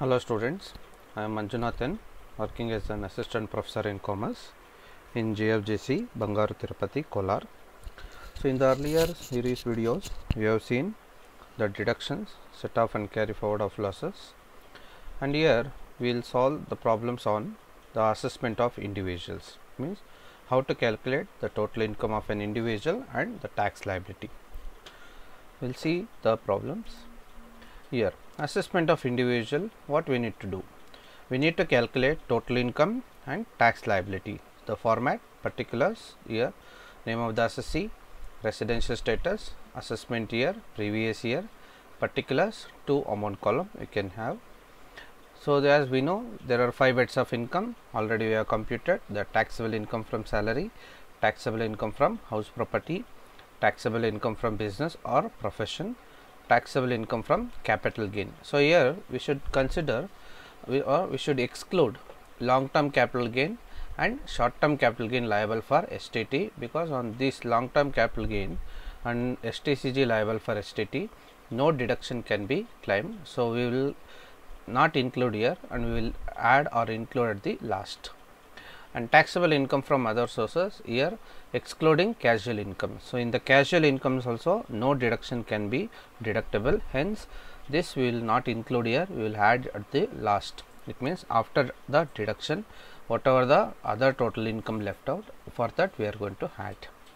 Hello students, I am Manjunathan working as an assistant professor in commerce in JFJC Bangaru Tirupati Kolar. So in the earlier series videos we have seen the deductions, set off and carry forward of losses and here we will solve the problems on the assessment of individuals means how to calculate the total income of an individual and the tax liability. We will see the problems here assessment of individual what we need to do we need to calculate total income and tax liability the format particulars here name of the assessee residential status assessment year previous year particulars two amount column we can have so as we know there are five heads of income already we have computed the taxable income from salary taxable income from house property taxable income from business or profession taxable income from capital gain. So here we should consider we or we should exclude long term capital gain and short term capital gain liable for STT because on this long term capital gain and STCG liable for STT no deduction can be claimed. So we will not include here and we will add or include at the last and taxable income from other sources here excluding casual income. So, in the casual incomes also no deduction can be deductible hence this we will not include here we will add at the last it means after the deduction whatever the other total income left out for that we are going to add.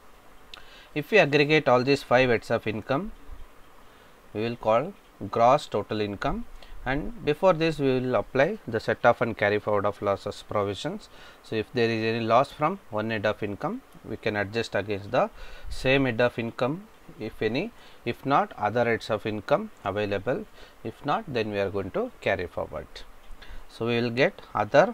If we aggregate all these 5 heads of income we will call gross total income and before this we will apply the set off and carry forward of losses provisions. So, if there is any loss from one head of income we can adjust against the same head of income if any if not other heads of income available if not then we are going to carry forward. So, we will get other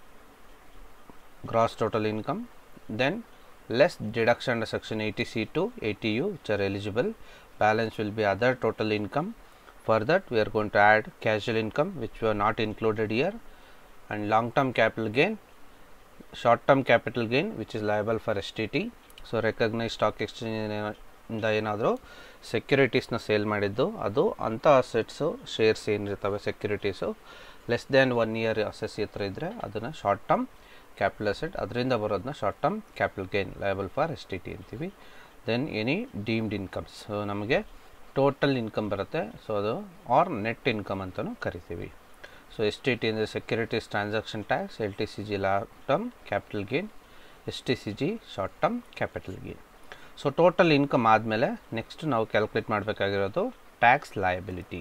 gross total income then less deduction under section 80 C2 80U which are eligible balance will be other total income for that we are going to add casual income which were not included here and long term capital gain short term capital gain which is liable for STT. So recognise stock exchange ಇಂದ ಏನಾದರೂ ಸೆಕ್ಯೂರಿಟೀಸ್ನ sale ಮಾಡಿದ್ದು ಅದು ಅಂಥ assets shares ಏನಿರ್ತವೆ securities less than one year assessee ಹತ್ರ ಇದ್ದರೆ ಅದನ್ನು ಶಾರ್ಟ್ ಟರ್ಮ್ ಕ್ಯಾಪಿಟಲ್ ಅಸೆಟ್ ಅದರಿಂದ ಬರೋದನ್ನ short term capital gain liable for S T T ಅಂತೀವಿ then any deemed incomes so ನಮಗೆ ಟೋಟಲ್ ಇನ್ಕಮ್ ಬರುತ್ತೆ ಸೊ ಅದು ಆರ್ ನೆಟ್ ಇನ್ಕಮ್ ಅಂತಲೂ ಕರಿತೀವಿ ಸೊ ಎಸ್ ಟಿ ಟಿ ಅಂದರೆ securities transaction tax L T C G long term capital gain S T C G short term capital gain so total income ಆದಮೇಲೆ next ನಾವು calculate ಮಾಡಬೇಕಾಗಿರೋದು tax liability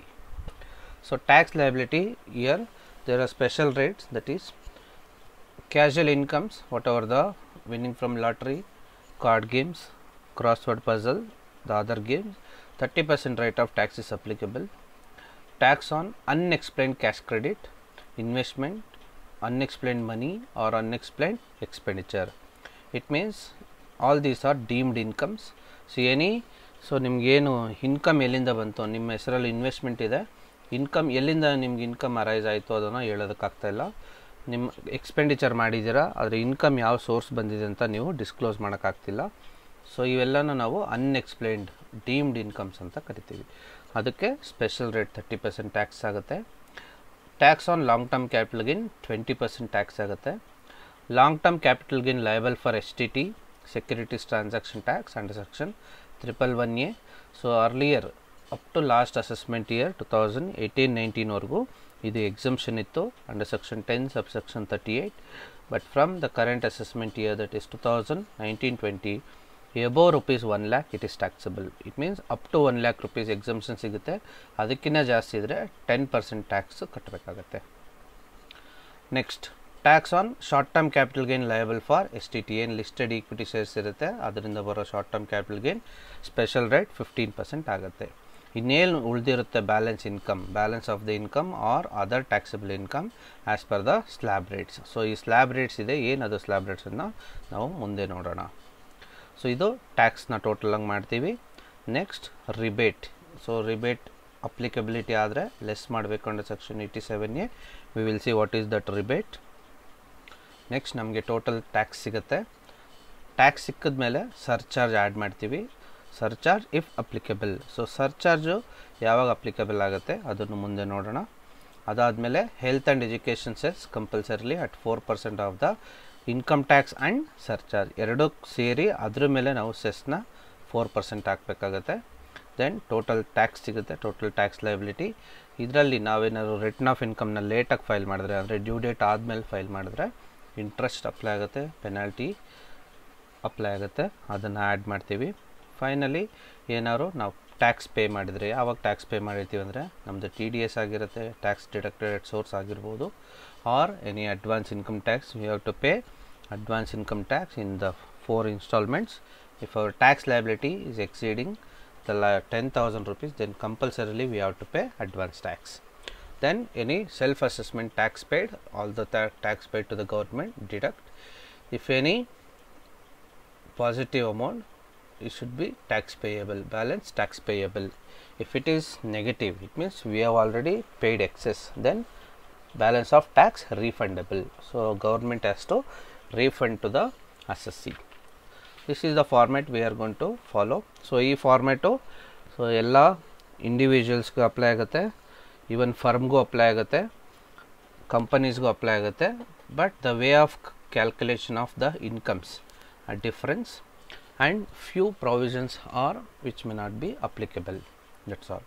so tax liability here there are special rates that is casual incomes whatever the winning from lottery card games crossword puzzle the other games 30% rate of tax is applicable tax on unexplained cash credit investment unexplained money or unexplained expenditure it means all these are deemed incomes so any so ನಿಮಗೇನು income ಎಲ್ಲಿಂದ ಬಂತು ನಿಮ್ಮ ಹೆಸರಲ್ಲಿ investment ಇದೆ income ಎಲ್ಲಿಂದ ನಿಮ್ಗೆ income arise ಆಯಿತು ಅದನ್ನು ಹೇಳೋದಕ್ಕಾಗ್ತಾಯಿಲ್ಲ ನಿಮ್ಮ ಎಕ್ಸ್ಪೆಂಡಿಚರ್ ಮಾಡಿದ್ದೀರಾ ಅದರ ಇನ್ಕಮ್ ಯಾವ ಸೋರ್ಸ್ ಬಂದಿದೆ ಅಂತ ನೀವು ಡಿಸ್ಕ್ಲೋಸ್ ಮಾಡೋಕ್ಕಾಗ್ತಿಲ್ಲ ಸೊ ಇವೆಲ್ಲನೂ ನಾವು ಅನ್ಎಕ್ಸ್ಪ್ಲೈನ್ಡ್ ಡೀಮ್ಡ್ ಇನ್ಕಮ್ಸ್ ಅಂತ ಕರಿತೀವಿ ಅದಕ್ಕೆ special rate thirty percent tax ಆಗುತ್ತೆ tax on long term capital gain twenty percent tax ಆಗುತ್ತೆ long term capital gain liable for S T T securities transaction tax under section triple one A so earlier up to last assessment year two thousand eighteen ನೈನ್ಟೀನ್ವರೆಗೂ ಇದು exemption ಇತ್ತು under section ten sub section thirty eight but from the current assessment year that is two thousand nineteen twenty above rupees one lakh it is taxable it means up to one lakh rupees exemption ಸಿಗುತ್ತೆ ಅದಕ್ಕಿಂತ ಜಾಸ್ತಿ ಇದ್ದರೆ ten percent tax ಕಟ್ಟಬೇಕಾಗತ್ತೆ next tax on short term capital gain liable for S T T ಏನು listed equity shares ಇರುತ್ತೆ ಅದರಿಂದ ಬರೋ ಶಾರ್ಟ್ ಟರ್ಮ್ ಕ್ಯಾಪಿಟಲ್ ಗೇನ್ ಸ್ಪೆಷಲ್ ರೇಟ್ ಫಿಫ್ಟೀನ್ ಪರ್ಸೆಂಟ್ ಆಗುತ್ತೆ ಇನ್ನೇನು ಉಳಿದಿರುತ್ತೆ balance income balance of the income or other taxable income as per the slab rates so ಈ ಸ್ಲ್ಯಾಬ್ ರೇಟ್ಸ್ ಇದೆ ಏನದು ಸ್ಲ್ಯಾಬ್ ರೇಟ್ಸನ್ನು ನಾವು ಮುಂದೆ ನೋಡೋಣ ಸೊ ಇದು ಟ್ಯಾಕ್ಸ್ನ ಟೋಟಲಾಗಿ ಮಾಡ್ತೀವಿ next rebate so rebate applicability ಆದರೆ ಲೆಸ್ ಮಾಡಬೇಕು under section eighty seven A we will see what is that rebate next ನಮಗೆ ಟೋಟಲ್ ಟ್ಯಾಕ್ಸ್ ಸಿಗುತ್ತೆ ಟ್ಯಾಕ್ಸ್ ಸಿಕ್ಕಿದ ಮೇಲೆ ಸರ್ಚಾರ್ಜ್ ಆ್ಯಡ್ ಮಾಡ್ತೀವಿ surcharge if applicable so surcharge ಯಾವಾಗ ಅಪ್ಲಿಕಬಲ್ ಆಗುತ್ತೆ ಅದನ್ನು ಮುಂದೆ ನೋಡೋಣ ಅದಾದಮೇಲೆ health and education cess compulsorily at four percent of the income tax and surcharge ಎರಡೂ ಸೇರಿ ಅದ್ರ ಮೇಲೆ ನಾವು ಸೆಸ್ನ ಫೋರ್ ಪರ್ಸೆಂಟ್ ಹಾಕಬೇಕಾಗತ್ತೆ ದೆನ್ ಟೋಟಲ್ ಟ್ಯಾಕ್ಸ್ ಸಿಗುತ್ತೆ ಟೋಟಲ್ ಟ್ಯಾಕ್ಸ್ ಲೈಬಿಲಿಟಿ ಇದರಲ್ಲಿ ನಾವೇನಾದ್ರು ರಿಟರ್ನ್ ಆಫ್ ಇನ್ಕಮ್ನ ಲೇಟಾಗಿ ಫೈಲ್ ಮಾಡಿದ್ರೆ ಅಂದರೆ ಡ್ಯೂ ಡೇಟ್ ಆದಮೇಲೆ ಫೈಲ್ ಮಾಡಿದ್ರೆ ಇಂಟ್ರೆಸ್ಟ್ ಅಪ್ಲೈ ಆಗುತ್ತೆ ಪೆನಾಲ್ಟಿ ಅಪ್ಲೈ ಆಗುತ್ತೆ ಅದನ್ನು ಆ್ಯಡ್ ಮಾಡ್ತೀವಿ ಫೈನಲಿ ಏನಾದ್ರು ನಾವು ಟ್ಯಾಕ್ಸ್ ಪೇ ಮಾಡಿದರೆ ಯಾವಾಗ ಟ್ಯಾಕ್ಸ್ ಪೇ ಮಾಡಿರ್ತೀವಿ ಅಂದರೆ ನಮ್ಮದು ಟಿ ಡಿ ಎಸ್ ಆಗಿರುತ್ತೆ ಟ್ಯಾಕ್ಸ್ ಡಿಡಕ್ಟೆಡ್ ಸೋರ್ಸ್ ಆಗಿರ್ಬೋದು or any advance income tax you have to pay advance income tax in the four instalments if our tax liability is exceeding the la- 10000 rupees then compulsorily we have to pay advance tax then any self assessment tax paid all the ta- tax paid to the government deduct if any positive amount it should be tax payable balance tax payable if it is negative it means we have already paid excess then balance of tax refundable so government has to refund to the assessee this is the format we are going to follow so ಈ format so ಎಲ್ಲ ಇಂಡಿವಿಜುವಲ್ಸ್ಗೂ apply ಆಗುತ್ತೆ even ಫರ್ಮ್ಗೂ apply ಆಗುತ್ತೆ ಕಂಪನೀಸ್ಗೂ apply ಆಗುತ್ತೆ but the way of calculation of the incomes ಆ difference and few provisions are which may not be applicable that's all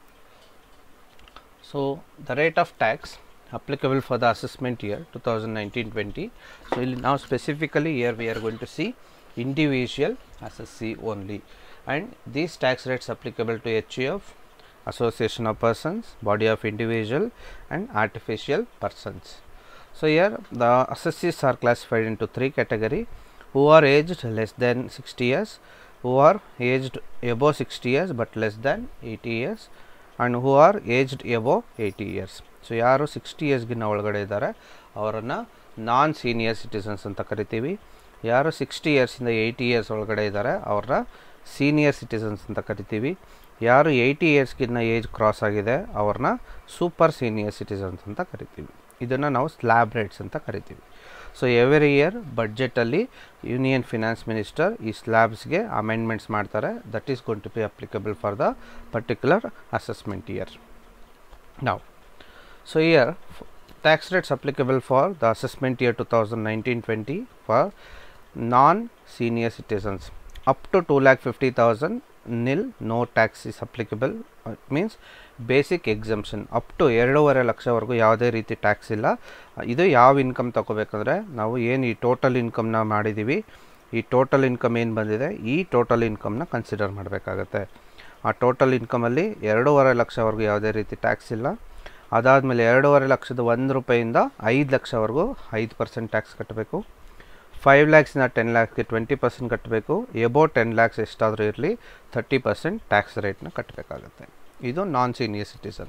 so the rate of tax applicable for the assessment year 2019-20 so now specifically here we are going to see individual assessee only and these tax rates applicable to HUF association of persons body of individual and artificial persons so here the assessees are classified into three category who are aged less than 60 years who are aged above 60 years but less than 80 years and who are aged above 80 years so ಯಾರು sixty ಇಯರ್ಸ್ಗಿನ್ನ ಒಳಗಡೆ ಇದ್ದಾರೆ ಅವರನ್ನು ನಾನ್ senior citizens ಅಂತ ಕರಿತೀವಿ ಯಾರು sixty ಇಯರ್ಸಿಂದ eighty years ಒಳಗಡೆ ಇದ್ದಾರೆ ಅವ್ರನ್ನ ಸೀನಿಯರ್ ಸಿಟಿಸನ್ಸ್ ಅಂತ ಕರಿತೀವಿ ಯಾರು ಏಯ್ಟಿ ಇಯರ್ಸ್ಗಿನ್ನ ಏಜ್ ಕ್ರಾಸ್ ಆಗಿದೆ ಅವ್ರನ್ನ ಸೂಪರ್ ಸೀನಿಯರ್ ಸಿಟಿಸನ್ಸ್ ಅಂತ ಕರಿತೀವಿ ಇದನ್ನು ನಾವು ಸ್ಲ್ಯಾಬ್ ರೇಟ್ಸ್ ಅಂತ ಕರಿತೀವಿ ಸೊ ಎವ್ರಿ ಇಯರ್ ಬಡ್ಜೆಟಲ್ಲಿ ಯೂನಿಯನ್ ಫಿನಾನ್ಸ್ ಮಿನಿಸ್ಟರ್ ಈ ಸ್ಲ್ಯಾಬ್ಸ್ಗೆ ಅಮೆಂಡ್ಮೆಂಟ್ಸ್ ಮಾಡ್ತಾರೆ that is gonna to be applicable for the particular assessment year ನಾವು So here tax rates applicable for the assessment year 2019-20 for non-senior citizens up to 2 lakh 50,000 nil no tax is applicable it means basic exemption up to ಎರಡೂವರೆ ಲಕ್ಷವರೆಗೂ ಯಾವುದೇ ರೀತಿ tax ಇಲ್ಲ ಇದು ಯಾವ income ತಗೋಬೇಕಂದ್ರೆ ನಾವು ಏನು ಈ ಟೋಟಲ್ ಇನ್ಕಮ್ನ ಮಾಡಿದ್ದೀವಿ ಈ ಟೋಟಲ್ ಇನ್ಕಮ್ ಏನು ಬಂದಿದೆ ಈ ಟೋಟಲ್ ಇನ್ಕಮ್ನ ಕನ್ಸಿಡರ್ ಮಾಡಬೇಕಾಗತ್ತೆ ಆ ಟೋಟಲ್ ಇನ್ಕಮಲ್ಲಿ ಎರಡೂವರೆ ಲಕ್ಷವರೆಗೂ ಯಾವುದೇ ರೀತಿ ಟ್ಯಾಕ್ಸ್ ಇಲ್ಲ ಅದಾದಮೇಲೆ ಎರಡೂವರೆ ಲಕ್ಷದ ಒಂದು ರೂಪಾಯಿಂದ ಐದು ಲಕ್ಷವರೆಗೂ ಐದು ಪರ್ಸೆಂಟ್ ಟ್ಯಾಕ್ಸ್ ಕಟ್ಟಬೇಕು ಫೈವ್ ಲ್ಯಾಕ್ಸಿಂದ ಟೆನ್ ಲ್ಯಾಕ್ಸ್ಗೆ ಟ್ವೆಂಟಿ ಪರ್ಸೆಂಟ್ ಕಟ್ಟಬೇಕು ಎಬೋ ಟೆನ್ ಲ್ಯಾಕ್ಸ್ ಎಷ್ಟಾದರೂ ಇರಲಿ ಥರ್ಟಿ ಪರ್ಸೆಂಟ್ ಟ್ಯಾಕ್ಸ್ ರೇಟ್ನ ಕಟ್ಟಬೇಕಾಗುತ್ತೆ ಇದು non senior citizen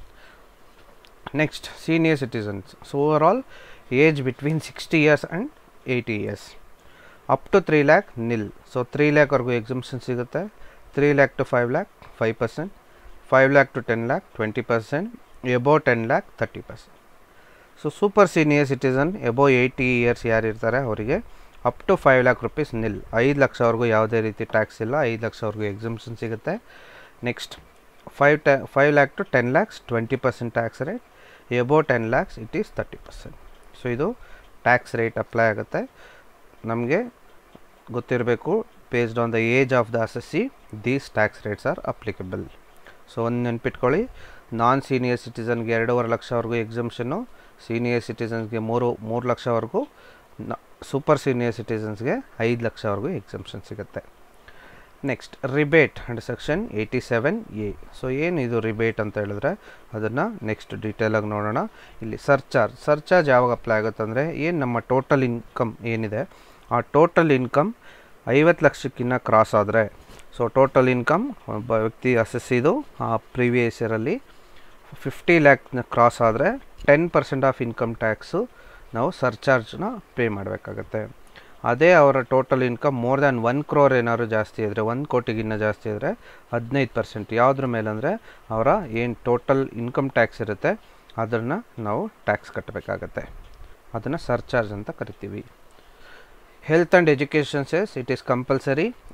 next senior citizens so overall age between sixty years and eighty years up to three lakh nil so three ಲ್ಯಾಕ್ವರೆಗೂ exemption ಸಿಗುತ್ತೆ three lakh to five lakh five percent five lakh to ten lakh twenty percent above ten lakh thirty percent so super senior citizen above eighty years ಯಾರು ಇರ್ತಾರೆ ಅವರಿಗೆ up to five lakh rupees nil ಐದು ಲಕ್ಷವರೆಗೂ ಯಾವುದೇ ರೀತಿ tax ಇಲ್ಲ ಐದು ಲಕ್ಷವರೆಗೂ ಎಕ್ಸಮ್ಷನ್ ಸಿಗುತ್ತೆ ನೆಕ್ಸ್ಟ್ ಫೈವ್ ಟೆ five lakh to ten lakhs twenty percent tax rate above ten lakhs it is thirty percent so ಇದು ಟ್ಯಾಕ್ಸ್ ರೇಟ್ ಅಪ್ಲೈ ಆಗುತ್ತೆ ನಮಗೆ ಗೊತ್ತಿರಬೇಕು based on the age of the assessee these tax rates are applicable so ಒಂದು ನೆನ್ಪಿಟ್ಕೊಳ್ಳಿ ನಾನ್ senior ಸಿಟಿಸನ್ಗೆ ಎರಡೂವರೆ ಲಕ್ಷವರೆಗೂ ಎಕ್ಸಮ್ಷನ್ನು senior ಸಿಟಿಸನ್ಸ್ಗೆ ಮೂರು ಮೂರು ಲಕ್ಷವರೆಗೂ ನ ಸೂಪರ್ ಸೀನಿಯರ್ ಸಿಟಿಸನ್ಸ್ಗೆ ಐದು ಲಕ್ಷವರೆಗೂ ಎಕ್ಸಮ್ಷನ್ ಸಿಗುತ್ತೆ next rebate and section eighty seven A so ಏನು ಇದು ರಿಬೇಟ್ ಅಂತ ಹೇಳಿದ್ರೆ ಅದನ್ನು ನೆಕ್ಸ್ಟ್ ಡೀಟೇಲಾಗಿ ನೋಡೋಣ ಇಲ್ಲಿ ಸರ್ಚಾರ್ಜ್ ಸರ್ಚಾರ್ಜ್ ಯಾವಾಗ ಅಪ್ಲೈ ಆಗುತ್ತೆ ಅಂದರೆ ಏನು ನಮ್ಮ ಟೋಟಲ್ ಇನ್ಕಮ್ ಏನಿದೆ ಆ ಟೋಟಲ್ ಇನ್ಕಮ್ ಐವತ್ತು ಲಕ್ಷಕ್ಕಿಂತ ಕ್ರಾಸ್ ಆದರೆ ಸೊ ಟೋಟಲ್ ಇನ್ಕಮ್ ಒಬ್ಬ ವ್ಯಕ್ತಿ ಅಸೆಸ್ಸಿದು ಆ ಪ್ರೀವಿಯಸ್ ಇಯರಲ್ಲಿ ಫಿಫ್ಟಿ ಲ್ಯಾಕ್ನ ಕ್ರಾಸ್ ಆದರೆ ten percent of income tax ನಾವು ಸರ್ಚಾರ್ಜ್ನ ಪೇ ಮಾಡಬೇಕಾಗತ್ತೆ ಅದೇ ಅವರ total income more than one crore ಏನಾದ್ರು ಜಾಸ್ತಿ ಇದ್ದರೆ ಒಂದು ಕೋಟಿಗಿನ್ನ ಜಾಸ್ತಿ ಇದ್ದರೆ ಹದಿನೈದು ಪರ್ಸೆಂಟ್ ಯಾವುದ್ರ ಮೇಲೆ ಅಂದರೆ ಅವರ ಏನು ಟೋಟಲ್ ಇನ್ಕಮ್ ಟ್ಯಾಕ್ಸ್ ಇರುತ್ತೆ ಅದನ್ನು ನಾವು ಟ್ಯಾಕ್ಸ್ ಕಟ್ಟಬೇಕಾಗತ್ತೆ ಅದನ್ನು ಸರ್ಚಾರ್ಜ್ ಅಂತ ಕರಿತೀವಿ health and education cess it is compulsory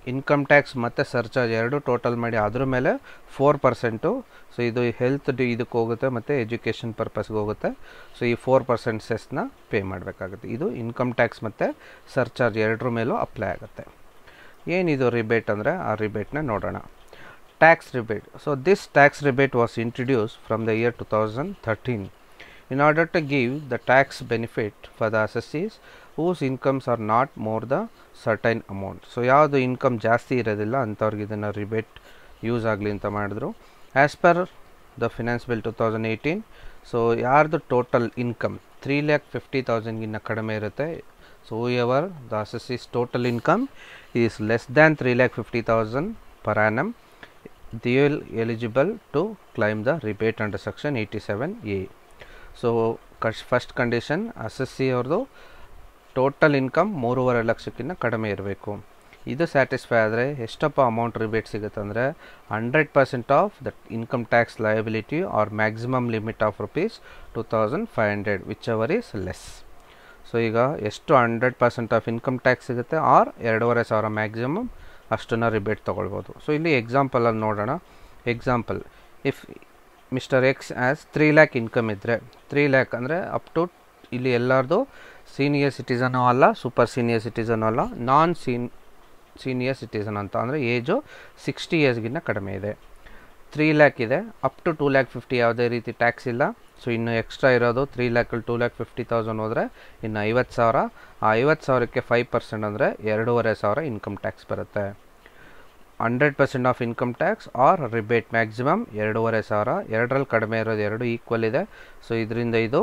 income tax ಮತ್ತು ಸರ್ಚಾರ್ಜ್ ಎರಡು ಟೋಟಲ್ ಮಾಡಿ ಅದ್ರ ಮೇಲೆ ಫೋರ್ ಪರ್ಸೆಂಟು ಸೊ ಇದು ಹೆಲ್ತ್ ಡಿ ಇದಕ್ಕೆ ಹೋಗುತ್ತೆ ಮತ್ತು ಎಜುಕೇಷನ್ ಪರ್ಪಸ್ಗೆ ಹೋಗುತ್ತೆ ಸೊ ಈ ಫೋರ್ ಪರ್ಸೆಂಟ್ ಸೆಸ್ನ ಪೇ ಮಾಡಬೇಕಾಗುತ್ತೆ ಇದು ಇನ್ಕಮ್ ಟ್ಯಾಕ್ಸ್ ಮತ್ತು ಸರ್ಚಾರ್ಜ್ ಎರಡರ ಮೇಲೂ ಅಪ್ಲೈ ಆಗುತ್ತೆ ಏನಿದು ರಿಬೇಟ್ ಅಂದರೆ ಆ ರಿಬೇಟ್ನ ನೋಡೋಣ tax rebate so this tax rebate was introduce from the year two thousand thirteen in order to give the tax benefit for the assessees whose incomes are not more the certain amount so ಯಾವುದು income ಜಾಸ್ತಿ ಇರೋದಿಲ್ಲ ಅಂಥವ್ರಿಗೆ ಇದನ್ನು rebate use ಆಗಲಿ ಅಂತ ಮಾಡಿದ್ರು as per the finance bill two thousand eighteen so ಯಾರ್ದು total income three lakh fifty ತೌಸಂಡ್ಗಿನ್ನ ಕಡಿಮೆ ಇರುತ್ತೆ so ever the assessees total income is less than three lakh fifty thousand per annum they will eligible to claim the rebate under section eighty seven A so ಕಶ್ first condition is is see ಅವ್ರದ್ದು total income ಮೂರುವರೆ ಲಕ್ಷಕ್ಕಿಂತ ಕಡಿಮೆ ಇರಬೇಕು ಇದು satisfy ಆದರೆ ಎಷ್ಟಪ್ಪ amount rebate ಸಿಗುತ್ತೆ ಅಂದರೆ hundred percent of the income tax liability or maximum limit of rupees two thousand five hundred which our is less so ಈಗ ಎಷ್ಟು hundred percent of income tax ಸಿಗುತ್ತೆ ಆರ್ ಎರಡೂವರೆ ಸಾವಿರ ಮ್ಯಾಕ್ಸಿಮಮ್ ಅಷ್ಟನ್ನು ರಿಬೇಟ್ ತೊಗೊಳ್ಬೋದು ಸೊ ಇಲ್ಲಿ ಎಕ್ಸಾಂಪಲಲ್ಲಿ ನೋಡೋಣ example if mister X as three lakh income ಇದ್ದರೆ ತ್ರೀ ಲ್ಯಾಕ್ ಅಂದರೆ ಅಪ್ ಟು ಇಲ್ಲಿ ಎಲ್ಲರದು ಸೀನಿಯರ್ ಸಿಟಿಸನು ಅಲ್ಲ ಸೂಪರ್ ಸೀನಿಯರ್ ಸಿಟಿಸನು ಅಲ್ಲ ನಾನ್ ಸೀನ್ ಸೀನಿಯರ್ ಸಿಟಿಸನ್ ಅಂತ ಅಂದರೆ ಏಜು ಸಿಕ್ಸ್ಟಿ ಇಯರ್ಸ್ಗಿನ್ನ ಕಡಿಮೆ ಇದೆ ತ್ರೀ ಲ್ಯಾಕ್ ಇದೆ up to two lakh fifty ಯಾವುದೇ ರೀತಿ ಟ್ಯಾಕ್ಸ್ ಇಲ್ಲ ಸೊ ಇನ್ನು ಎಕ್ಸ್ಟ್ರಾ ಇರೋದು ತ್ರೀ ಲ್ಯಾಕಲ್ಲಿ ಟೂ ಲ್ಯಾಕ್ ಫಿಫ್ಟಿ ತೌಸಂಡ್ ಹೋದರೆ ಇನ್ನು ಐವತ್ತು ಸಾವಿರ ಆ ಐವತ್ತು ಸಾವಿರಕ್ಕೆ ಫೈವ್ ಪರ್ಸೆಂಟ್ ಅಂದರೆ ಎರಡೂವರೆ ಸಾವಿರ ಇನ್ಕಮ್ ಟ್ಯಾಕ್ಸ್ ಬರುತ್ತೆ hundred percent of income tax or rebate maximum ಎರಡೂವರೆ ಸಾವಿರ ಎರಡರಲ್ಲಿ ಕಡಿಮೆ ಇರೋದು ಎರಡು ಈಕ್ವಲ್ ಇದೆ ಸೊ ಇದರಿಂದ ಇದು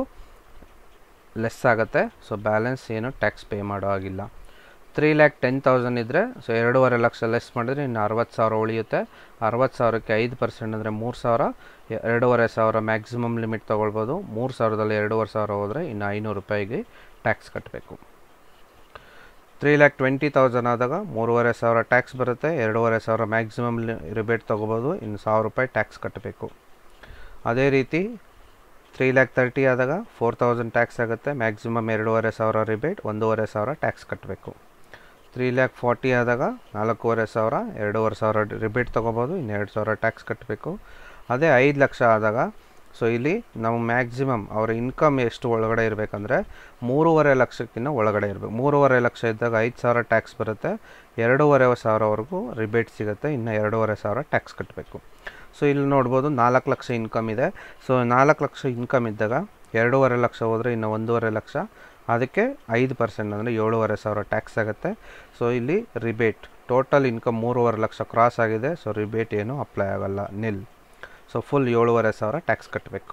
ಲೆಸ್ ಆಗುತ್ತೆ ಸೊ ಬ್ಯಾಲೆನ್ಸ್ ಏನು ಟ್ಯಾಕ್ಸ್ ಪೇ ಮಾಡೋ ಆಗಿಲ್ಲ ತ್ರೀ ಲ್ಯಾಕ್ ಟೆನ್ ತೌಸಂಡ್ ಇದ್ದರೆ ಸೊ ಎರಡೂವರೆ ಲಕ್ಷ ಲೆಸ್ ಮಾಡಿದ್ರೆ ಇನ್ನು ಅರವತ್ತು ಸಾವಿರ ಉಳಿಯುತ್ತೆ ಅರವತ್ತು ಸಾವಿರಕ್ಕೆ ಐದು ಪರ್ಸೆಂಟ್ ಅಂದರೆ ಮೂರು ಸಾವಿರ ಎರಡೂವರೆ ಸಾವಿರ ಮ್ಯಾಕ್ಸಿಮಮ್ ಲಿಮಿಟ್ ತೊಗೊಳ್ಬೋದು ಮೂರು ಸಾವಿರದಲ್ಲಿ ಎರಡೂವರೆ ಸಾವಿರ ಹೋದರೆ ಇನ್ನು ಐನೂರು ರೂಪಾಯಿಗೆ ಟ್ಯಾಕ್ಸ್ ಕಟ್ಟಬೇಕು ತ್ರೀ ಲ್ಯಾಕ್ ಟ್ವೆಂಟಿ ತೌಸಂಡ್ ಆದಾಗ ಮೂರುವರೆ ಸಾವಿರ ಟ್ಯಾಕ್ಸ್ ಬರುತ್ತೆ ಎರಡೂವರೆ ಸಾವಿರ ಮ್ಯಾಕ್ಸಿಮಮ್ ರಿಬೇಟ್ ತೊಗೋಬೋದು ಇನ್ನು ಸಾವಿರ ರೂಪಾಯಿ ಟ್ಯಾಕ್ಸ್ ಕಟ್ಟಬೇಕು ಅದೇ ರೀತಿ ತ್ರೀ ಲ್ಯಾಕ್ ತರ್ಟಿ ಆದಾಗ ಫೋರ್ ತೌಸಂಡ್ ಟ್ಯಾಕ್ಸ್ ಆಗುತ್ತೆ ಮ್ಯಾಕ್ಸಿಮಮ್ ಎರಡೂವರೆ ಸಾವಿರ ರಿಬೇಟ್ ಒಂದೂವರೆ ಸಾವಿರ ಟ್ಯಾಕ್ಸ್ ಕಟ್ಟಬೇಕು ತ್ರೀ ಲ್ಯಾಕ್ ಫಾರ್ಟಿ ಆದಾಗ ನಾಲ್ಕೂವರೆ ಸಾವಿರ ಎರಡೂವರೆ ಸಾವಿರ ರಿಬೇಟ್ ತೊಗೋಬೋದು ಇನ್ನು ಎರಡು ಸಾವಿರ ಟ್ಯಾಕ್ಸ್ ಕಟ್ಟಬೇಕು ಅದೇ ಐದು ಲಕ್ಷ ಆದಾಗ ಸೊ ಇಲ್ಲಿ ನಾವು ಮ್ಯಾಕ್ಸಿಮಮ್ ಅವರ ಇನ್ಕಮ್ ಎಷ್ಟು ಒಳಗಡೆ ಇರಬೇಕಂದ್ರೆ ಮೂರುವರೆ ಲಕ್ಷಕ್ಕಿಂತ ಒಳಗಡೆ ಇರಬೇಕು ಮೂರುವರೆ ಲಕ್ಷ ಇದ್ದಾಗ ಐದು ಸಾವಿರ ಟ್ಯಾಕ್ಸ್ ಬರುತ್ತೆ ಎರಡೂವರೆ ಸಾವಿರವರೆಗೂ ರಿಬೇಟ್ ಸಿಗುತ್ತೆ ಇನ್ನು ಎರಡೂವರೆ ಸಾವಿರ ಟ್ಯಾಕ್ಸ್ ಕಟ್ಟಬೇಕು ಸೊ ಇಲ್ಲಿ ನೋಡ್ಬೋದು ನಾಲ್ಕು ಲಕ್ಷ ಇನ್ಕಮ್ ಇದೆ ಸೊ ನಾಲ್ಕು ಲಕ್ಷ ಇನ್ಕಮ್ ಇದ್ದಾಗ ಎರಡೂವರೆ ಲಕ್ಷ ಹೋದರೆ ಇನ್ನು ಒಂದೂವರೆ ಲಕ್ಷ ಅದಕ್ಕೆ ಐದು ಪರ್ಸೆಂಟ್ ಅಂದರೆ ಏಳುವರೆ ಸಾವಿರ ಟ್ಯಾಕ್ಸ್ ಆಗುತ್ತೆ ಸೊ ಇಲ್ಲಿ ರಿಬೇಟ್ ಟೋಟಲ್ ಇನ್ಕಮ್ ಮೂರುವರೆ ಲಕ್ಷ ಕ್ರಾಸ್ ಆಗಿದೆ ಸೊ ರಿಬೇಟ್ ಏನು ಅಪ್ಲೈ ಆಗೋಲ್ಲ ನಿಲ್ ಸೊ ಫುಲ್ ಏಳುವರೆ ಸಾವಿರ ಟ್ಯಾಕ್ಸ್ ಕಟ್ಟಬೇಕು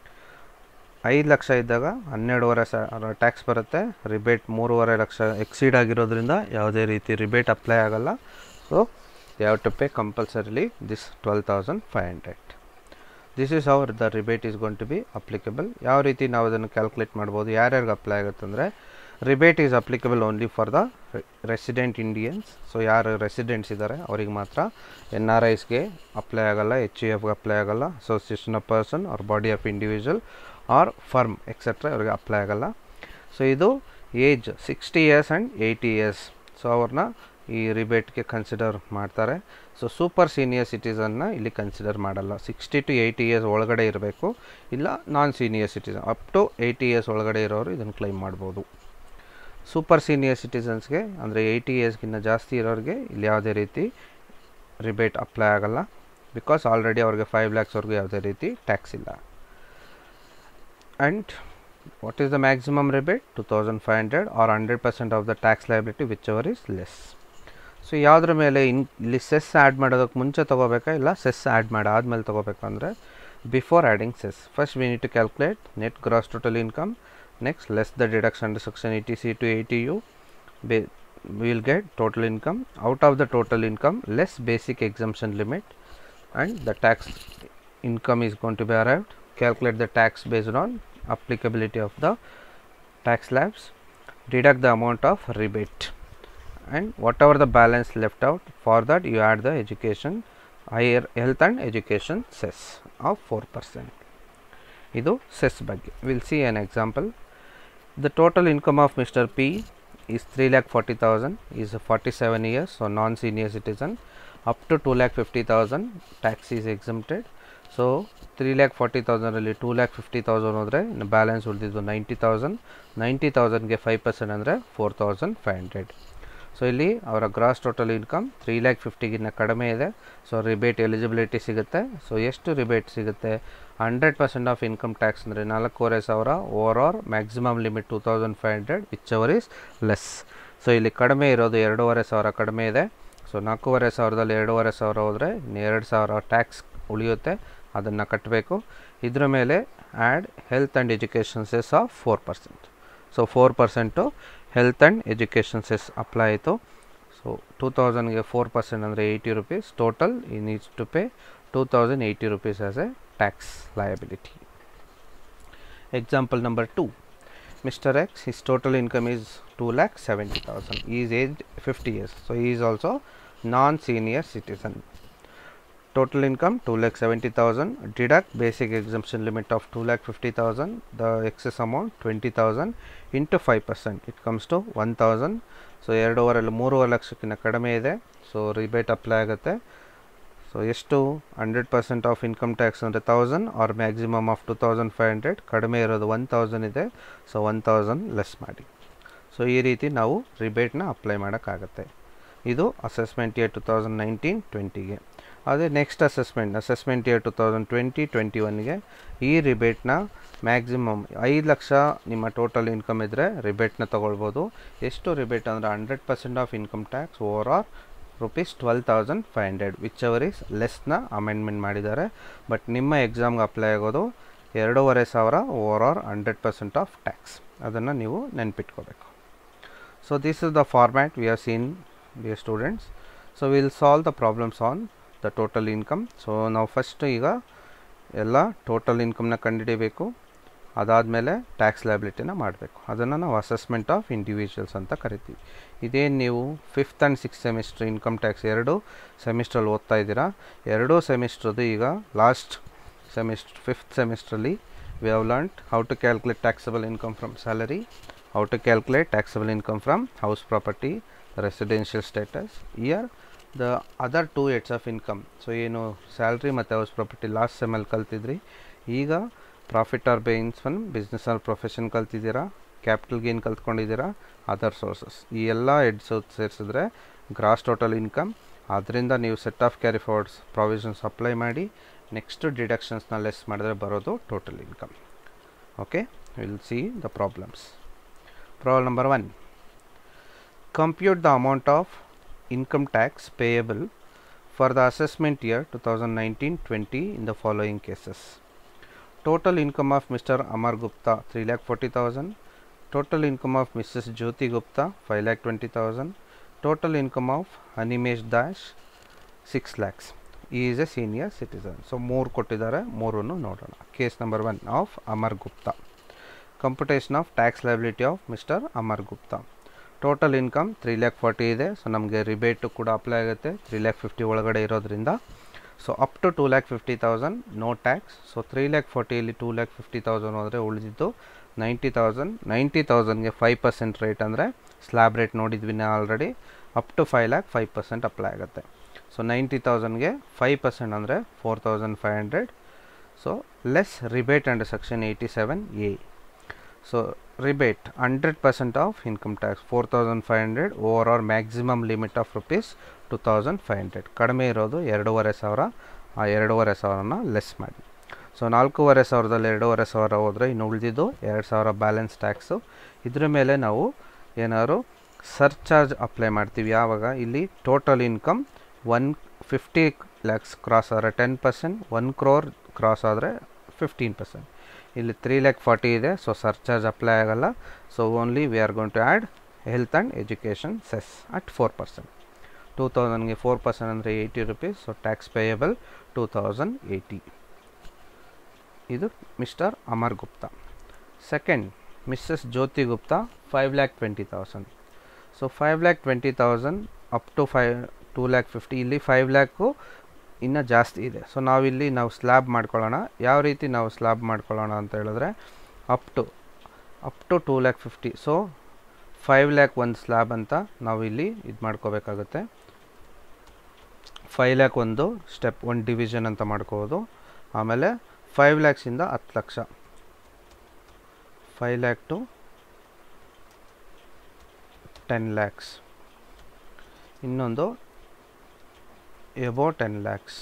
ಐದು ಲಕ್ಷ ಇದ್ದಾಗ ಹನ್ನೆರಡುವರೆ ಸಾವಿರ ಟ್ಯಾಕ್ಸ್ ಬರುತ್ತೆ ರಿಬೇಟ್ ಮೂರುವರೆ ಲಕ್ಷ ಎಕ್ಸೀಡ್ ಆಗಿರೋದ್ರಿಂದ ಯಾವುದೇ ರೀತಿ ರಿಬೇಟ್ ಅಪ್ಲೈ ಆಗೋಲ್ಲ so they have to pay compulsorily this twelve thousand five hundred this is our the rebate is gonna to be applicable ಯಾವ ರೀತಿ ನಾವು ಅದನ್ನು ಕ್ಯಾಲ್ಕುಲೇಟ್ ಮಾಡ್ಬೋದು ಯಾರ್ಯಾರಿಗೆ ಅಪ್ಲೈ ಆಗುತ್ತೆ ಅಂದರೆ rebate is applicable only for the resident Indians so ಯಾರು residents ಇದ್ದಾರೆ ಅವ್ರಿಗೆ ಮಾತ್ರ ಎನ್ ಆರ್ ಐಸ್ಗೆ ಅಪ್ಲೈ ಆಗೋಲ್ಲ ಎಚ್ ಇ ಎಫ್ಗೆ ಅಪ್ಲೈ ಆಗೋಲ್ಲ association of person or body of individual or firm etcetera ಅವ್ರಿಗೆ ಅಪ್ಲೈ ಆಗೋಲ್ಲ ಸೊ ಇದು age sixty years and eighty years so ಅವ್ರನ್ನ ಈ ರಿಬೇಟ್ಗೆ ಕನ್ಸಿಡರ್ ಮಾಡ್ತಾರೆ ಸೊ ಸೂಪರ್ ಸೀನಿಯರ್ ಸಿಟಿಸನ್ನ ಇಲ್ಲಿ ಕನ್ಸಿಡರ್ ಮಾಡಲ್ಲ ಸಿಕ್ಸ್ಟಿ ಟು ಏಯ್ಟಿ ಇಯರ್ಸ್ ಒಳಗಡೆ ಇರಬೇಕು ಇಲ್ಲ non senior citizen up to eighty years ಒಳಗಡೆ ಇರೋರು ಇದನ್ನು ಕ್ಲೈಮ್ ಮಾಡ್ಬೋದು ಸೂಪರ್ ಸೀನಿಯರ್ ಸಿಟಿಸನ್ಸ್ಗೆ ಅಂದರೆ ಏಯ್ಟಿ ಇಯರ್ಸ್ಗಿಂತ ಜಾಸ್ತಿ ಇರೋರಿಗೆ ಇಲ್ಲಿ ಯಾವುದೇ ರೀತಿ ರಿಬೇಟ್ ಅಪ್ಲೈ ಆಗೋಲ್ಲ ಬಿಕಾಸ್ ಆಲ್ರೆಡಿ ಅವ್ರಿಗೆ ಫೈವ್ ಲ್ಯಾಕ್ಸ್ವರೆಗೂ ಯಾವುದೇ ರೀತಿ ಟ್ಯಾಕ್ಸ್ ಇಲ್ಲ and what is the maximum rebate two thousand five hundred or hundred percent of the tax liability which our is less so ಯಾವುದ್ರ ಮೇಲೆ ಇನ್ ಇಲ್ಲಿ ಸೆಸ್ ಆ್ಯಡ್ ಮಾಡೋದಕ್ಕೆ ಮುಂಚೆ ತೊಗೋಬೇಕಾ ಇಲ್ಲ ಸೆಸ್ ಆ್ಯಡ್ ಮಾಡಿ ಆದಮೇಲೆ ತೊಗೋಬೇಕಂದ್ರೆ before adding cess first we need to calculate net gross total income next less the deduction under section 80c to 80u we will get total income out of the total income less basic exemption limit and the tax income is going to be arrived calculate the tax based on applicability of the tax slabs deduct the amount of rebate and whatever the balance left out for that you add the education higher health and education cess of 4% ಇದು cess ಬಗ್ಗೆ will see on example the total income of Mr. P is 3 lakh 40,000 is 47 years so non senior citizen up to 2 lakh 50,000 tax is exempted so three lakh forty ತೌಸಂಡಲ್ಲಿ two lakh fifty thousand ಹೋದರೆ ಇನ್ನು balance ಉಳಿದಿದ್ದು ninety thousand ninety ತೌಸಂಡ್ಗೆ five percent ಅಂದರೆ four thousand five hundred so ಇಲ್ಲಿ ಅವರ gross total income three lakh ಫಿಫ್ಟಿಗಿನ್ನ ಕಡಿಮೆ ಇದೆ ಸೊ ರಿಬೇಟ್ ಎಲಿಜಿಬಿಲಿಟಿ ಸಿಗುತ್ತೆ ಸೊ ಎಷ್ಟು ರಿಬೇಟ್ ಸಿಗುತ್ತೆ hundred percent of income tax ಅಂದರೆ ನಾಲ್ಕೂವರೆ ಸಾವಿರ over or maximum limit two thousand five hundred which our is less so ಇಲ್ಲಿ ಕಡಿಮೆ ಇರೋದು ಎರಡೂವರೆ ಸಾವಿರ ಕಡಿಮೆ ಇದೆ ಸೊ ನಾಲ್ಕೂವರೆ ಸಾವಿರದಲ್ಲಿ ಎರಡೂವರೆ ಸಾವಿರ ಹೋದರೆ ಇನ್ನು ಎರಡು ಸಾವಿರ ಟ್ಯಾಕ್ಸ್ ಉಳಿಯುತ್ತೆ ಅದನ್ನು ಕಟ್ಟಬೇಕು ಇದರ ಮೇಲೆ add health and education cess of four percent so four percent health and education cess apply ಆಯಿತು ಸೊ ಟೂ ತೌಸಂಡ್ಗೆ ಫೋರ್ ಪರ್ಸೆಂಟ್ ಅಂದರೆ ಏಯ್ಟಿ ರುಪೀಸ್ ಟೋಟಲ್ ಈ needs to pay two thousand eighty rupees as a tax liability example number two Mr. X, his total income is 2 lakh 70,000. He is aged 50 years. So, he is also non-senior citizen. Total income 2 lakh 70,000. Deduct basic exemption limit of 2 lakh 50,000. The excess amount 20,000 into 5%. It comes to 1,000. So ಎರಡೂವರೆಲ್ಲ ಮೂರುವರೆ ಲಕ್ಷಕ್ಕಿಂತ ಕಡಿಮೆ ಇದೆ so rebate apply ಆಗುತ್ತೆ so ಎಷ್ಟು hundred percent of income tax ಅಂದರೆ thousand R maximum of two thousand five hundred ಕಡಿಮೆ ಇರೋದು ಒನ್ ತೌಸಂಡ್ ಇದೆ ಸೊ ಒನ್ ತೌಸಂಡ್ ಲೆಸ್ ಮಾಡಿ ಸೊ ಈ ರೀತಿ ನಾವು ರಿಬೇಟ್ನ ಅಪ್ಲೈ ಮಾಡೋಕ್ಕಾಗತ್ತೆ ಇದು assessment year two thousand nineteen ಟ್ವೆಂಟಿಗೆ ಅದೇ next assessment assessment year two thousand twenty twenty ಒನ್ಗೆ ಈ ರಿಬೇಟ್ನ ಮ್ಯಾಕ್ಸಿಮಮ್ ಐದು ಲಕ್ಷ ನಿಮ್ಮ ಟೋಟಲ್ ಇನ್ಕಮ್ ಇದ್ದರೆ ರಿಬೇಟ್ನ ತೊಗೊಳ್ಬೋದು ಎಷ್ಟು ರಿಬೇಟ್ ಅಂದರೆ hundred percent of income tax over or rupees twelve thousand five hundred which our is ಲೆಸ್ನ ಅಮೆಂಡ್ಮೆಂಟ್ ಮಾಡಿದ್ದಾರೆ ಬಟ್ ನಿಮ್ಮ ಎಕ್ಸಾಮ್ಗೆ ಅಪ್ಲೈ ಆಗೋದು ಎರಡೂವರೆ ಸಾವಿರ over or hundred percent of tax ಅದನ್ನು ನೀವು ನೆನ್ಪಿಟ್ಕೋಬೇಕು so this is the format we are seen we are students so will solve the problems on the total income so ನಾವು ಫಸ್ಟ್ ಈಗ ಎಲ್ಲ ಟೋಟಲ್ ಇನ್ಕಮ್ನ ಕಂಡುಹಿಡಿಬೇಕು ಅದಾದಮೇಲೆ ಟ್ಯಾಕ್ಸ್ ಲಯಬಿಲಿಟಿನ ಮಾಡಬೇಕು ಅದನ್ನು ನಾವು ಅಸೆಸ್ಮೆಂಟ್ ಆಫ್ ಇಂಡಿವಿಜುವಲ್ಸ್ ಅಂತ ಕರಿತೀವಿ ಇದೇನು ನೀವು fifth and six semester income tax ಎರಡು ಸೆಮಿಸ್ಟ್ರಲ್ಲಿ ಓದ್ತಾ ಇದ್ದೀರಾ ಎರಡೂ ಸೆಮಿಸ್ಟ್ರದ್ದು ಈಗ ಲಾಸ್ಟ್ ಸೆಮಿಸ್ಟರ್ ಫಿಫ್ತ್ ಸೆಮಿಸ್ಟ್ರಲ್ಲಿ we have learned how to calculate taxable income from salary how to calculate taxable income from house property residential status here the other two heads of income so ಏನು salary ಮತ್ತು house property last ಸೆಮಲ್ಲಿ ಕಲ್ತಿದ್ರಿ ಈಗ profit or gains on business or profession ಕಲ್ತಿದ್ದೀರಾ capital gain ಕಲ್ತ್ಕೊಂಡಿದ್ದೀರಾ other sources ಈ ಎಲ್ಲ heads ಸೇರಿಸಿದ್ರೆ ಗ್ರಾಸ್ ಟೋಟಲ್ ಇನ್ಕಮ್ ಅದರಿಂದ ನೀವು set off carry forwards provisions apply ಮಾಡಿ ನೆಕ್ಸ್ಟ್ ಡಿಡಕ್ಷನ್ಸ್ನ ಲೆಸ್ ಮಾಡಿದ್ರೆ ಬರೋದು total income okay will see the problems problem number one compute the amount of income tax payable for the assessment year 2019-20 in the following cases. Total income of Mr. Amar Gupta 3 lakh 40,000. Total income of Mrs. Jyoti Gupta 5 lakh 20,000. Total income of Animesh Dash 6 lakhs. He is a senior citizen. So, ಮೂರು ಕೊಟ್ಟಿದ್ದಾರೆ ಮೂರನ್ನು ನೋಡೋಣ case number one of Amar Gupta computation of tax liability of mister Amar Gupta total income three lakh forty ಇದೆ so ನಮಗೆ rebate ಕೂಡ apply ಆಗುತ್ತೆ three lakh fifty ಒಳಗಡೆ ಇರೋದ್ರಿಂದ so up to two lakh fifty thousand no tax so three lakh ಫಾರ್ಟಿಯಲ್ಲಿ ಟೂ ಲ್ಯಾಕ್ ಫಿಫ್ಟಿ ತೌಸಂಡ್ ಹೋದರೆ ಉಳಿದಿದ್ದು ninety thousand ninety ತೌಸಂಡ್ಗೆ ಫೈವ್ ಪರ್ಸೆಂಟ್ ರೇಟ್ ಅಂದರೆ ಸ್ಲ್ಯಾಬ್ ರೇಟ್ ನೋಡಿದ್ವಿ ನಾ already up to five lakh five percent apply ಆಗುತ್ತೆ ಸೊ ನೈಂಟಿ ತೌಸಂಡ್ಗೆ ಫೈವ್ ಪರ್ಸೆಂಟ್ ಅಂದರೆ four thousand five hundred so less rebate under section eighty seven A so rebate hundred percent of income tax four thousand five hundred over or maximum limit of rupees two thousand five hundred ಕಡಿಮೆ ಇರೋದು ಎರಡೂವರೆ ಸಾವಿರ ಆ ಎರಡೂವರೆ ಸಾವಿರನ less ಮಾಡಿ so ನಾಲ್ಕೂವರೆ ಸಾವಿರದಲ್ಲಿ ಎರಡೂವರೆ ಸಾವಿರ ಹೋದರೆ ಇನ್ನು ಉಳಿದಿದ್ದು ಎರಡು ಸಾವಿರ ಬ್ಯಾಲೆನ್ಸ್ ಟ್ಯಾಕ್ಸು ಇದ್ರ ಮೇಲೆ ನಾವು ಏನಾದ್ರು ಸರ್ಚಾರ್ಜ್ ಅಪ್ಲೈ ಮಾಡ್ತೀವಿ ಯಾವಾಗ ಇಲ್ಲಿ total income one fifty lakhs cross ಆದರೆ ten percent one crore cross ಆದರೆ ಫಿಫ್ಟೀನ್ ಪರ್ಸೆಂಟ್ ಇಲ್ಲಿ ತ್ರೀ ಲ್ಯಾಕ್ ಫಾರ್ಟಿ ಇದೆ ಸೊ ಸರ್ಚಾರ್ಜ್ ಅಪ್ಲೈ ಆಗಲ್ಲ so only we are going to add health and education cess at four percent two ತೌಸಂಡ್ಗೆ four percent ಅಂದರೆ eighty rupees so tax payable two thousand eighty ಇದು mister Amar Gupta second missus Jyoti Gupta five lakh twenty thousand so five lakh twenty thousand up to five two lakh fifty ಇಲ್ಲಿ five lakh ಇನ್ನೂ ಜಾಸ್ತಿ ಇದೆ so ನಾವಿಲ್ಲಿ ನಾವು slab ಮಾಡ್ಕೊಳ್ಳೋಣ ಯಾವ ರೀತಿ ನಾವು ಸ್ಲ್ಯಾಬ್ ಮಾಡ್ಕೊಳ್ಳೋಣ ಅಂತ ಹೇಳಿದ್ರೆ up to up to two lakh fifty so five lakh ಒಂದು ಸ್ಲ್ಯಾಬ್ ಅಂತ ನಾವು ಇಲ್ಲಿ ಇದು ಮಾಡ್ಕೋಬೇಕಾಗುತ್ತೆ ಫೈವ್ ಲ್ಯಾಕ್ ಒಂದು ಸ್ಟೆಪ್ ಒನ್ ಡಿವಿಷನ್ ಅಂತ ಮಾಡ್ಕೋಬೋದು ಆಮೇಲೆ ಫೈವ್ ಲ್ಯಾಕ್ಸಿಂದ ಹತ್ತು ಲಕ್ಷ five lakh to ten lakhs ಇನ್ನೊಂದು ಎಬೋ ಟೆನ್ ಲ್ಯಾಕ್ಸ್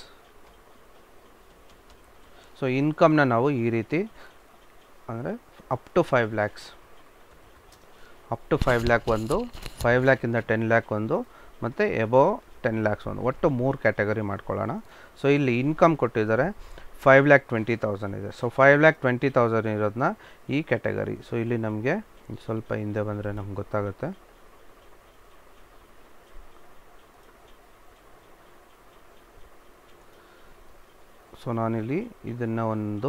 ಸೊ ಇನ್ಕಮ್ನ ನಾವು ಈ ರೀತಿ ಅಂದರೆ up to five lakhs up to five lakh ಒಂದು ಫೈವ್ ಲ್ಯಾಕಿಂದ ಟೆನ್ ಲ್ಯಾಕ್ ಒಂದು ಮತ್ತು ಎಬೋ ಟೆನ್ ಲ್ಯಾಕ್ಸ್ ಒಂದು ಒಟ್ಟು ಮೂರು ಕ್ಯಾಟಗರಿ ಮಾಡ್ಕೊಳ್ಳೋಣ ಸೊ ಇಲ್ಲಿ ಇನ್ಕಮ್ ಕೊಟ್ಟಿದ್ದಾರೆ ಫೈವ್ ಲ್ಯಾಕ್ ಟ್ವೆಂಟಿ ತೌಸಂಡ್ ಇದೆ so five lakh twenty thousand ಇರೋದನ್ನ ಈ ಕ್ಯಾಟಗರಿ ಸೊ ಇಲ್ಲಿ ನಮಗೆ ಸ್ವಲ್ಪ ಹಿಂದೆ ಬಂದರೆ ನಮ್ಗೆ ಗೊತ್ತಾಗುತ್ತೆ ಸೊ ನಾನಿಲ್ಲಿ ಇದನ್ನು ಒಂದು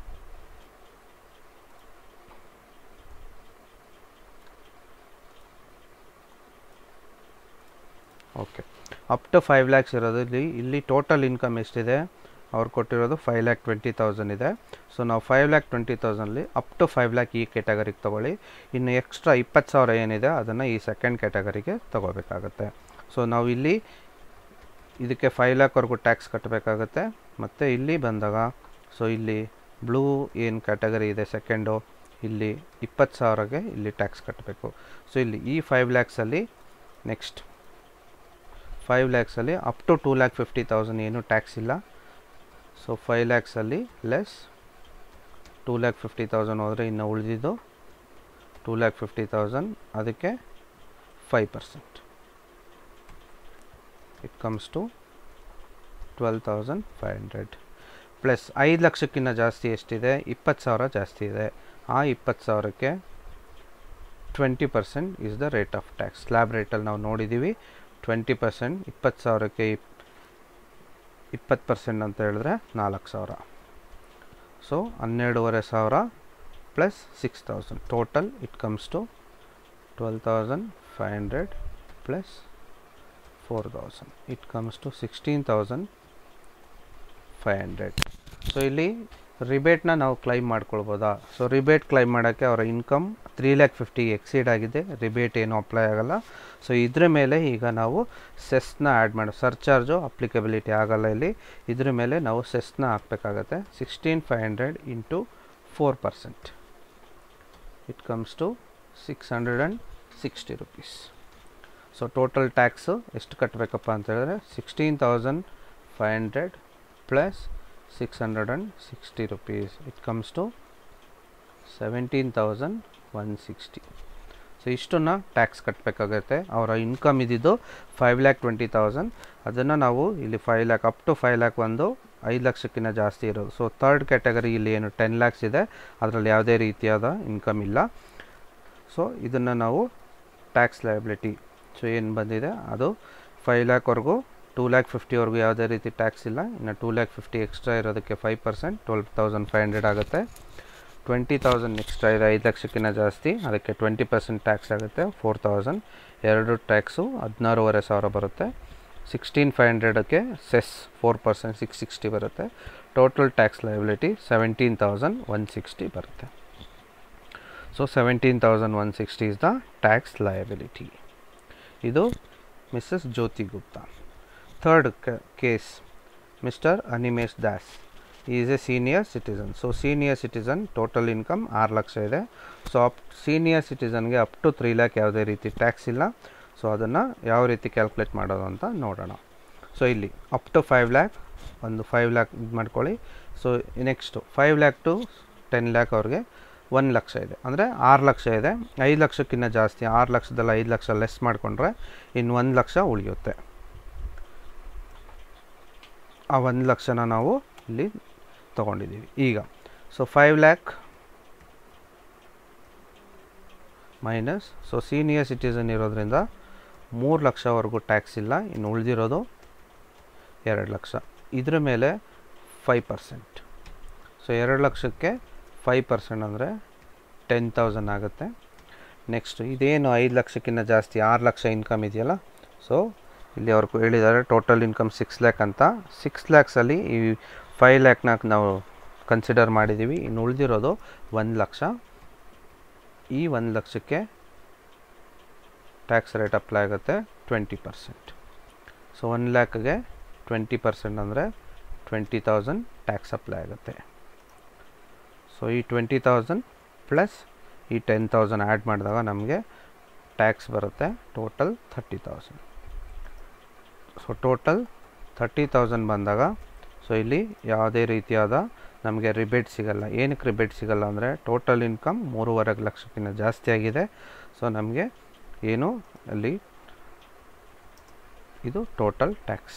okay up to five lakhs ಇರೋದು ಇಲ್ಲಿ ಇಲ್ಲಿ ಟೋಟಲ್ ಇನ್ಕಮ್ ಎಷ್ಟಿದೆ ಅವ್ರು ಕೊಟ್ಟಿರೋದು ಫೈವ್ ಲ್ಯಾಕ್ ಟ್ವೆಂಟಿ ತೌಸಂಡ್ ಇದೆ ಸೊ ನಾವು ಫೈವ್ ಲ್ಯಾಕ್ ಟ್ವೆಂಟಿ ತೌಸಂಡ್ಲಿ ಅಪ್ ಟು ಫೈವ್ ಲ್ಯಾಕ್ ಈ ಕ್ಯಾಟಗರಿಗೆ ತೊಗೊಳ್ಳಿ ಇನ್ನು ಎಕ್ಸ್ಟ್ರಾ ಇಪ್ಪತ್ತು ಸಾವಿರ ಏನಿದೆ ಅದನ್ನು ಈ ಸೆಕೆಂಡ್ ಕ್ಯಾಟಗರಿಗೆ ತೊಗೋಬೇಕಾಗತ್ತೆ ಸೊ ನಾವು ಇಲ್ಲಿ ಇದಕ್ಕೆ ಫೈವ್ ಲ್ಯಾಕ್ವರೆಗೂ ಟ್ಯಾಕ್ಸ್ ಕಟ್ಟಬೇಕಾಗತ್ತೆ ಮತ್ತು ಇಲ್ಲಿ ಬಂದಾಗ ಸೊ ಇಲ್ಲಿ ಬ್ಲೂ ಏನು ಕ್ಯಾಟಗರಿ ಇದೆ ಸೆಕೆಂಡು ಇಲ್ಲಿ ಇಪ್ಪತ್ತು ಸಾವಿರಗೆ ಇಲ್ಲಿ ಟ್ಯಾಕ್ಸ್ ಕಟ್ಟಬೇಕು ಸೊ ಇಲ್ಲಿ ಈ ಫೈವ್ ಲ್ಯಾಕ್ಸಲ್ಲಿ ನೆಕ್ಸ್ಟ್ ಫೈವ್ ಲ್ಯಾಕ್ಸಲ್ಲಿ up to two lakh fifty thousand ಏನು ಟ್ಯಾಕ್ಸ್ ಇಲ್ಲ ಸೊ ಫೈವ್ ಲ್ಯಾಕ್ಸಲ್ಲಿ less two lakh fifty thousand ಹೋದರೆ ಇನ್ನು ಉಳಿದಿದ್ದು ಟೂ ಲ್ಯಾಕ್ ಫಿಫ್ಟಿ ತೌಸಂಡ್ ಅದಕ್ಕೆ five percent it comes to twelve thousand five hundred plus ಐದು ಲಕ್ಷಕ್ಕಿಂತ ಜಾಸ್ತಿ ಎಷ್ಟಿದೆ ಇಪ್ಪತ್ತು ಸಾವಿರ ಜಾಸ್ತಿ ಇದೆ ಆ ಇಪ್ಪತ್ತು ಸಾವಿರಕ್ಕೆ twenty percent is the rate of tax slab ರೇಟಲ್ಲಿ ನಾವು ನೋಡಿದ್ದೀವಿ ಟ್ವೆಂಟಿ ಪರ್ಸೆಂಟ್ ಇಪ್ಪತ್ತು ಸಾವಿರಕ್ಕೆ ಇಪ್ ಇಪ್ಪತ್ತು ಪರ್ಸೆಂಟ್ ಅಂತ ಹೇಳಿದ್ರೆ ನಾಲ್ಕು ಸಾವಿರ ಸೊ ಹನ್ನೆರಡೂವರೆ ಸಾವಿರ plus six thousand total it comes to twelve thousand five hundred plus four thousand it comes to sixteen thousand five hundred so ಇಲ್ಲಿ ರಿಬೇಟ್ನ ನಾವು ಕ್ಲೈಮ್ ಮಾಡ್ಕೊಳ್ಬೋದಾ ಸೊ ರಿಬೇಟ್ ಕ್ಲೈಮ್ ಮಾಡೋಕ್ಕೆ ಅವರ income three lakh fifty exceed ಆಗಿದೆ rebate ಏನು apply ಆಗೋಲ್ಲ so ಇದ್ರ ಮೇಲೆ ಈಗ ನಾವು ಸೆಸ್ನ ಆ್ಯಡ್ ಮಾಡೋ ಸರ್ಚಾರ್ಜು ಅಪ್ಲಿಕಬಿಲಿಟಿ ಆಗಲ್ಲ ಇಲ್ಲಿ ಇದ್ರ ಮೇಲೆ ನಾವು ಸೆಸ್ನ ಹಾಕಬೇಕಾಗತ್ತೆ sixteen five hundred into four percent it comes to six hundred and sixty rupees so total tax ಎಷ್ಟು ಕಟ್ಟಬೇಕಪ್ಪ ಅಂತ ಹೇಳಿದ್ರೆ sixteen thousand five hundred plus six hundred and sixty rupees it comes to seventeen thousand one sixty so ಇಷ್ಟನ್ನು tax ಕಟ್ಟಬೇಕಾಗುತ್ತೆ ಅವರ income ಇದ್ದಿದ್ದು five lakh twenty thousand ಅದನ್ನು ನಾವು ಇಲ್ಲಿ five lakh up to five lakh ಒಂದು ಐದು ಲಕ್ಷಕ್ಕಿಂತ ಜಾಸ್ತಿ ಇರೋದು ಸೊ ಥರ್ಡ್ ಕ್ಯಾಟಗರಿ ಇಲ್ಲಿ ಏನು ಟೆನ್ ಲ್ಯಾಕ್ಸ್ ಇದೆ ಅದರಲ್ಲಿ ಯಾವುದೇ ರೀತಿಯಾದ ಇನ್ಕಮ್ ಇಲ್ಲ ಸೊ ಇದನ್ನು ನಾವು ಟ್ಯಾಕ್ಸ್ ಲಯಬಿಲಿಟಿ ಸೊ ಏನು ಬಂದಿದೆ ಅದು ಫೈವ್ ಲ್ಯಾಕ್ವರೆಗೂ ಟೂ ಲ್ಯಾಕ್ ಫಿಫ್ಟಿವರೆಗೂ ಯಾವುದೇ ರೀತಿ ಟ್ಯಾಕ್ಸ್ ಇಲ್ಲ ಇನ್ನು ಟೂ ಲ್ಯಾಕ್ ಫಿಫ್ಟಿ ಎಕ್ಸ್ಟ್ರಾ ಇರೋದಕ್ಕೆ five percent twelve thousand five hundred ಆಗುತ್ತೆ ಟ್ವೆಂಟಿ ತೌಸಂಡ್ ಎಕ್ಸ್ಟ್ರಾ ಇದೆ ಐದು ಲಕ್ಷಕ್ಕಿಂತ ಜಾಸ್ತಿ ಅದಕ್ಕೆ ಟ್ವೆಂಟಿ ಪರ್ಸೆಂಟ್ ಟ್ಯಾಕ್ಸ್ ಆಗುತ್ತೆ ಫೋರ್ ತೌಸಂಡ್ ಎರಡು ಟ್ಯಾಕ್ಸು ಹದಿನಾರೂವರೆ ಸಾವಿರ ಬರುತ್ತೆ ಸಿಕ್ಸ್ಟೀನ್ ಫೈವ್ ಹಂಡ್ರೆಡಕ್ಕೆ cess four percent six sixty ಬರುತ್ತೆ total tax liability seventeen thousand one sixty ಬರುತ್ತೆ so seventeen thousand one sixty is the tax liability ಇದು Mrs Jyoti Gupta third case Mister Animesh Das is a senior citizen so senior citizen total income ಆರು ಲಕ್ಷ ಇದೆ so up senior ಸಿಟಿಸನ್ಗೆ up to three lakh ಯಾವುದೇ ರೀತಿ tax ಇಲ್ಲ so ಅದನ್ನು ಯಾವ ರೀತಿ ಕ್ಯಾಲ್ಕುಲೇಟ್ ಮಾಡೋದು ಅಂತ ನೋಡೋಣ ಸೊ ಇಲ್ಲಿ ಅಪ್ ಟು ಫೈವ್ ಲ್ಯಾಕ್ ಒಂದು ಫೈವ್ ಲ್ಯಾಕ್ ಇದು ಮಾಡ್ಕೊಳ್ಳಿ so next five lakh to ten lakh ಅವ್ರಿಗೆ ಒಂದು ಲಕ್ಷ ಇದೆ ಅಂದರೆ ಆರು ಲಕ್ಷ ಇದೆ ಐದು ಲಕ್ಷಕ್ಕಿಂತ ಜಾಸ್ತಿ ಆರು ಲಕ್ಷದಲ್ಲಿ ಐದು ಲಕ್ಷ ಲೆಸ್ ಮಾಡಿಕೊಂಡ್ರೆ ಇನ್ನು ಒಂದು ಲಕ್ಷ ಉಳಿಯುತ್ತೆ ಆ ಒಂದು ಲಕ್ಷನ ನಾವು ಇಲ್ಲಿ ತೊಗೊಂಡಿದ್ದೀವಿ ಈಗ so five lakh minus so senior citizen ಇರೋದ್ರಿಂದ ಮೂರು ಲಕ್ಷವರೆಗೂ ಟ್ಯಾಕ್ಸ್ ಇಲ್ಲ ಇನ್ನು ಉಳಿದಿರೋದು ಎರಡು ಲಕ್ಷ ಇದ್ರ ಮೇಲೆ ಫೈವ್ ಪರ್ಸೆಂಟ್ ಸೊ ಎರಡು ಲಕ್ಷಕ್ಕೆ ಫೈವ್ ಪರ್ಸೆಂಟ್ ಅಂದರೆ ಟೆನ್ ತೌಸಂಡ್ ಆಗುತ್ತೆ ನೆಕ್ಸ್ಟ್ ಇದೇನು ಐದು ಲಕ್ಷಕ್ಕಿಂತ ಜಾಸ್ತಿ ಆರು ಲಕ್ಷ ಇನ್ಕಮ್ ಇದೆಯಲ್ಲ ಸೊ ಇಲ್ಲಿ ಅವ್ರು ಹೇಳಿದ್ದಾರೆ ಟೋಟಲ್ ಇನ್ಕಮ್ ಸಿಕ್ಸ್ ಲ್ಯಾಕ್ ಅಂತ ಸಿಕ್ಸ್ ಲ್ಯಾಕ್ಸಲ್ಲಿ ಈ ಫೈವ್ ಲ್ಯಾಕ್ನ ನಾವು ಕನ್ಸಿಡರ್ ಮಾಡಿದ್ದೀವಿ ಇನ್ನು ಉಳಿದಿರೋದು ಒಂದು ಲಕ್ಷ ಈ ಒಂದು ಲಕ್ಷಕ್ಕೆ ಟ್ಯಾಕ್ಸ್ ರೇಟ್ ಅಪ್ಲೈ ಆಗುತ್ತೆ ಟ್ವೆಂಟಿ ಪರ್ಸೆಂಟ್ ಸೊ ಒನ್ ಲ್ಯಾಕ್ಗೆ ಟ್ವೆಂಟಿ ಪರ್ಸೆಂಟ್ ಅಂದರೆ ಟ್ವೆಂಟಿ ತೌಸಂಡ್ ಟ್ಯಾಕ್ಸ್ ಅಪ್ಲೈ ಆಗುತ್ತೆ ಸೊ ಈ ಟ್ವೆಂಟಿ ತೌಸಂಡ್ ಪ್ಲಸ್ ಈ ಟೆನ್ ತೌಸಂಡ್ ಆ್ಯಡ್ ಮಾಡಿದಾಗ ನಮಗೆ ಟ್ಯಾಕ್ಸ್ ಬರುತ್ತೆ total thirty thousand so total thirty thousand ಬಂದಾಗ ಸೊ ಇಲ್ಲಿ ಯಾವುದೇ ರೀತಿಯಾದ ನಮಗೆ ರಿಬೇಟ್ ಸಿಗಲ್ಲ ಏನಕ್ಕೆ ರಿಬೇಟ್ ಸಿಗಲ್ಲ ಅಂದರೆ ಟೋಟಲ್ ಇನ್ಕಮ್ ಮೂರುವರೆ ಲಕ್ಷಕ್ಕಿಂತ ಜಾಸ್ತಿ ಆಗಿದೆ ಸೊ ನಮಗೆ ಏನು ಅಲ್ಲಿ ಇದು ಟೋಟಲ್ ಟ್ಯಾಕ್ಸ್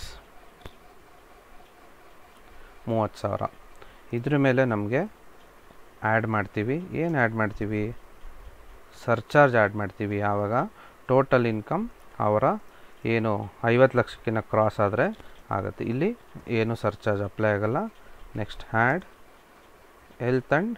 ಮೂವತ್ತು ಸಾವಿರ ಇದ್ರ ಮೇಲೆ ನಮಗೆ ಆ್ಯಡ್ ಮಾಡ್ತೀವಿ ಏನು ಆ್ಯಡ್ ಮಾಡ್ತೀವಿ ಸರ್ಚಾರ್ಜ್ ಆ್ಯಡ್ ಮಾಡ್ತೀವಿ ಆವಾಗ ಟೋಟಲ್ ಇನ್ಕಮ್ ಅವರ ಏನು ಐವತ್ತು ಲಕ್ಷಕ್ಕಿಂತ ಕ್ರಾಸ್ ಆದರೆ ಆಗುತ್ತೆ ಇಲ್ಲಿ ಏನು ಸರ್ಚಾರ್ಜ್ ಅಪ್ಲೈ ಆಗಲ್ಲ next had health and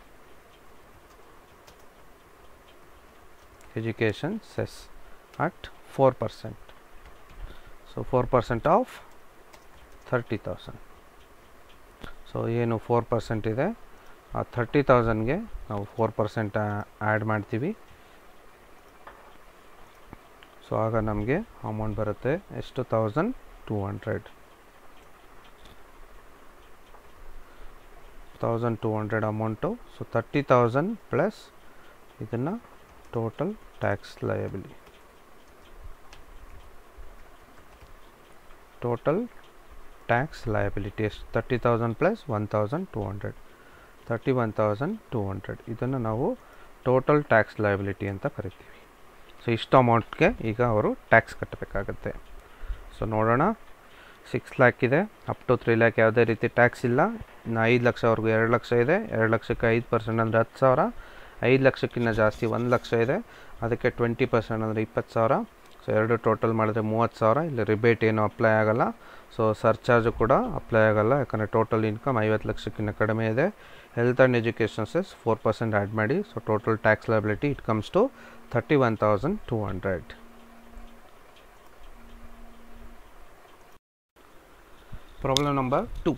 education cess at four percent so four percent of thirty thousand so ಏನು ಫೋರ್ ಪರ್ಸೆಂಟ್ ಇದೆ ಆ ಥರ್ಟಿ ತೌಸಂಡ್ಗೆ ನಾವು ಫೋರ್ ಪರ್ಸೆಂಟ್ ಆ್ಯಡ್ ಮಾಡ್ತೀವಿ ಸೊ ಆಗ ನಮಗೆ ಅಮೌಂಟ್ ಬರುತ್ತೆ ಎಷ್ಟು thousand two hundred thousand two hundred amount so thirty thousand plus ಇದನ್ನು total tax liability total tax liability ಎಷ್ಟು thirty thousand plus one thousand two hundred thirty one thousand two hundred ಇದನ್ನು ನಾವು total tax liability ಅಂತ ಕರಿತೀವಿ so ಇಷ್ಟು ಅಮೌಂಟ್ಗೆ ಈಗ ಅವರು ಟ್ಯಾಕ್ಸ್ ಕಟ್ಟಬೇಕಾಗತ್ತೆ ಸೊ ನೋಡೋಣ ಸಿಕ್ಸ್ ಲ್ಯಾಕ್ ಇದೆ ಅಪ್ ಟು ತ್ರೀ ಲ್ಯಾಕ್ ಯಾವುದೇ ರೀತಿ ಟ್ಯಾಕ್ಸ್ ಇಲ್ಲ ಇನ್ನು ಐದು ಲಕ್ಷವರೆಗೂ ಎರಡು ಲಕ್ಷ ಇದೆ ಎರಡು ಲಕ್ಷಕ್ಕೆ ಐದು ಪರ್ಸೆಂಟ್ ಅಂದರೆ ಹತ್ತು ಸಾವಿರ ಐದು ಲಕ್ಷಕ್ಕಿಂತ ಜಾಸ್ತಿ ಒಂದು ಲಕ್ಷ ಇದೆ ಅದಕ್ಕೆ ಟ್ವೆಂಟಿ ಪರ್ಸೆಂಟ್ ಅಂದರೆ ಇಪ್ಪತ್ತು ಸಾವಿರ ಸೊ ಎರಡು ಟೋಟಲ್ ಮಾಡಿದ್ರೆ ಮೂವತ್ತು ಸಾವಿರ ಇಲ್ಲಿ ರಿಬೇಟ್ ಏನು ಅಪ್ಲೈ ಆಗೋಲ್ಲ ಸೊ ಸರ್ಚಾರ್ಜು ಕೂಡ ಅಪ್ಲೈ ಆಗೋಲ್ಲ ಯಾಕಂದರೆ ಟೋಟಲ್ ಇನ್ಕಮ್ ಐವತ್ತು ಲಕ್ಷಕ್ಕಿಂತ ಕಡಿಮೆ ಇದೆ health and education cess four percent add ಮಾಡಿ so total tax liability it comes to thirty one thousand two hundred Problem number 2.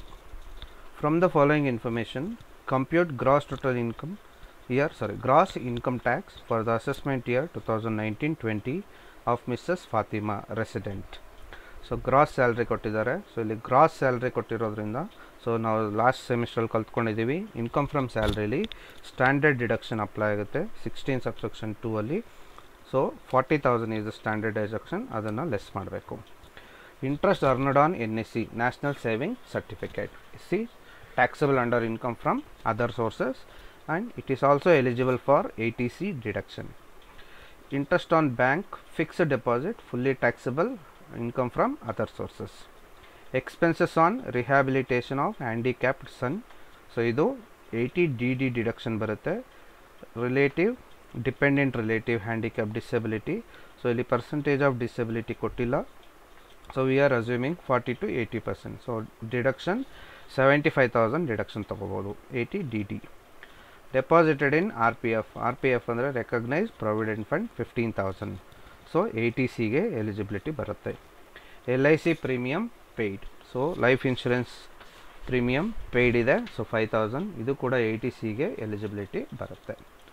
From the following information, compute gross total income year, sorry, gross income tax for the assessment year 2019-20 of Mrs. Fatima resident. So gross salary ಕೊಟ್ಟಿದ್ದಾರೆ so ಇಲ್ಲಿ gross salary ಕೊಟ್ಟಿರೋದ್ರಿಂದ so ನಾವು last ಸೆಮಿಸ್ಟ್ರಲ್ಲಿ ಕಲ್ತ್ಕೊಂಡಿದ್ದೀವಿ income from ಸ್ಯಾಲ್ರಿಲಿ standard deduction apply ಆಗುತ್ತೆ sixteen subsection two ಅಲ್ಲಿ so forty thousand is standard deduction ಅದನ್ನು ಲೆಸ್ ಮಾಡಬೇಕು interest earned on NSC National Saving Certificate C taxable under income from other sources and it is also eligible for ATC deduction interest on bank fixed deposit fully taxable income from other sources expenses on rehabilitation of handicapped son so ಇದು eighty D D deduction ಬರುತ್ತೆ relative dependent relative handicap disability so ಇಲ್ಲಿ percentage of disability ಕೊಟ್ಟಿಲ್ಲ so we are assuming forty to eighty percent so deduction seventy five thousand deduction ತೊಗೋಬೋದು eighty D D deposited in R P F R P F ಅಂದರೆ recognise provident fund fifteen thousand so A T ಸಿಗೆ eligibility ಬರುತ್ತೆ L I C premium paid so life insurance premium paid ಇದೆ so five thousand ಇದು ಕೂಡ A T ಸಿಗೆ eligibility ಬರುತ್ತೆ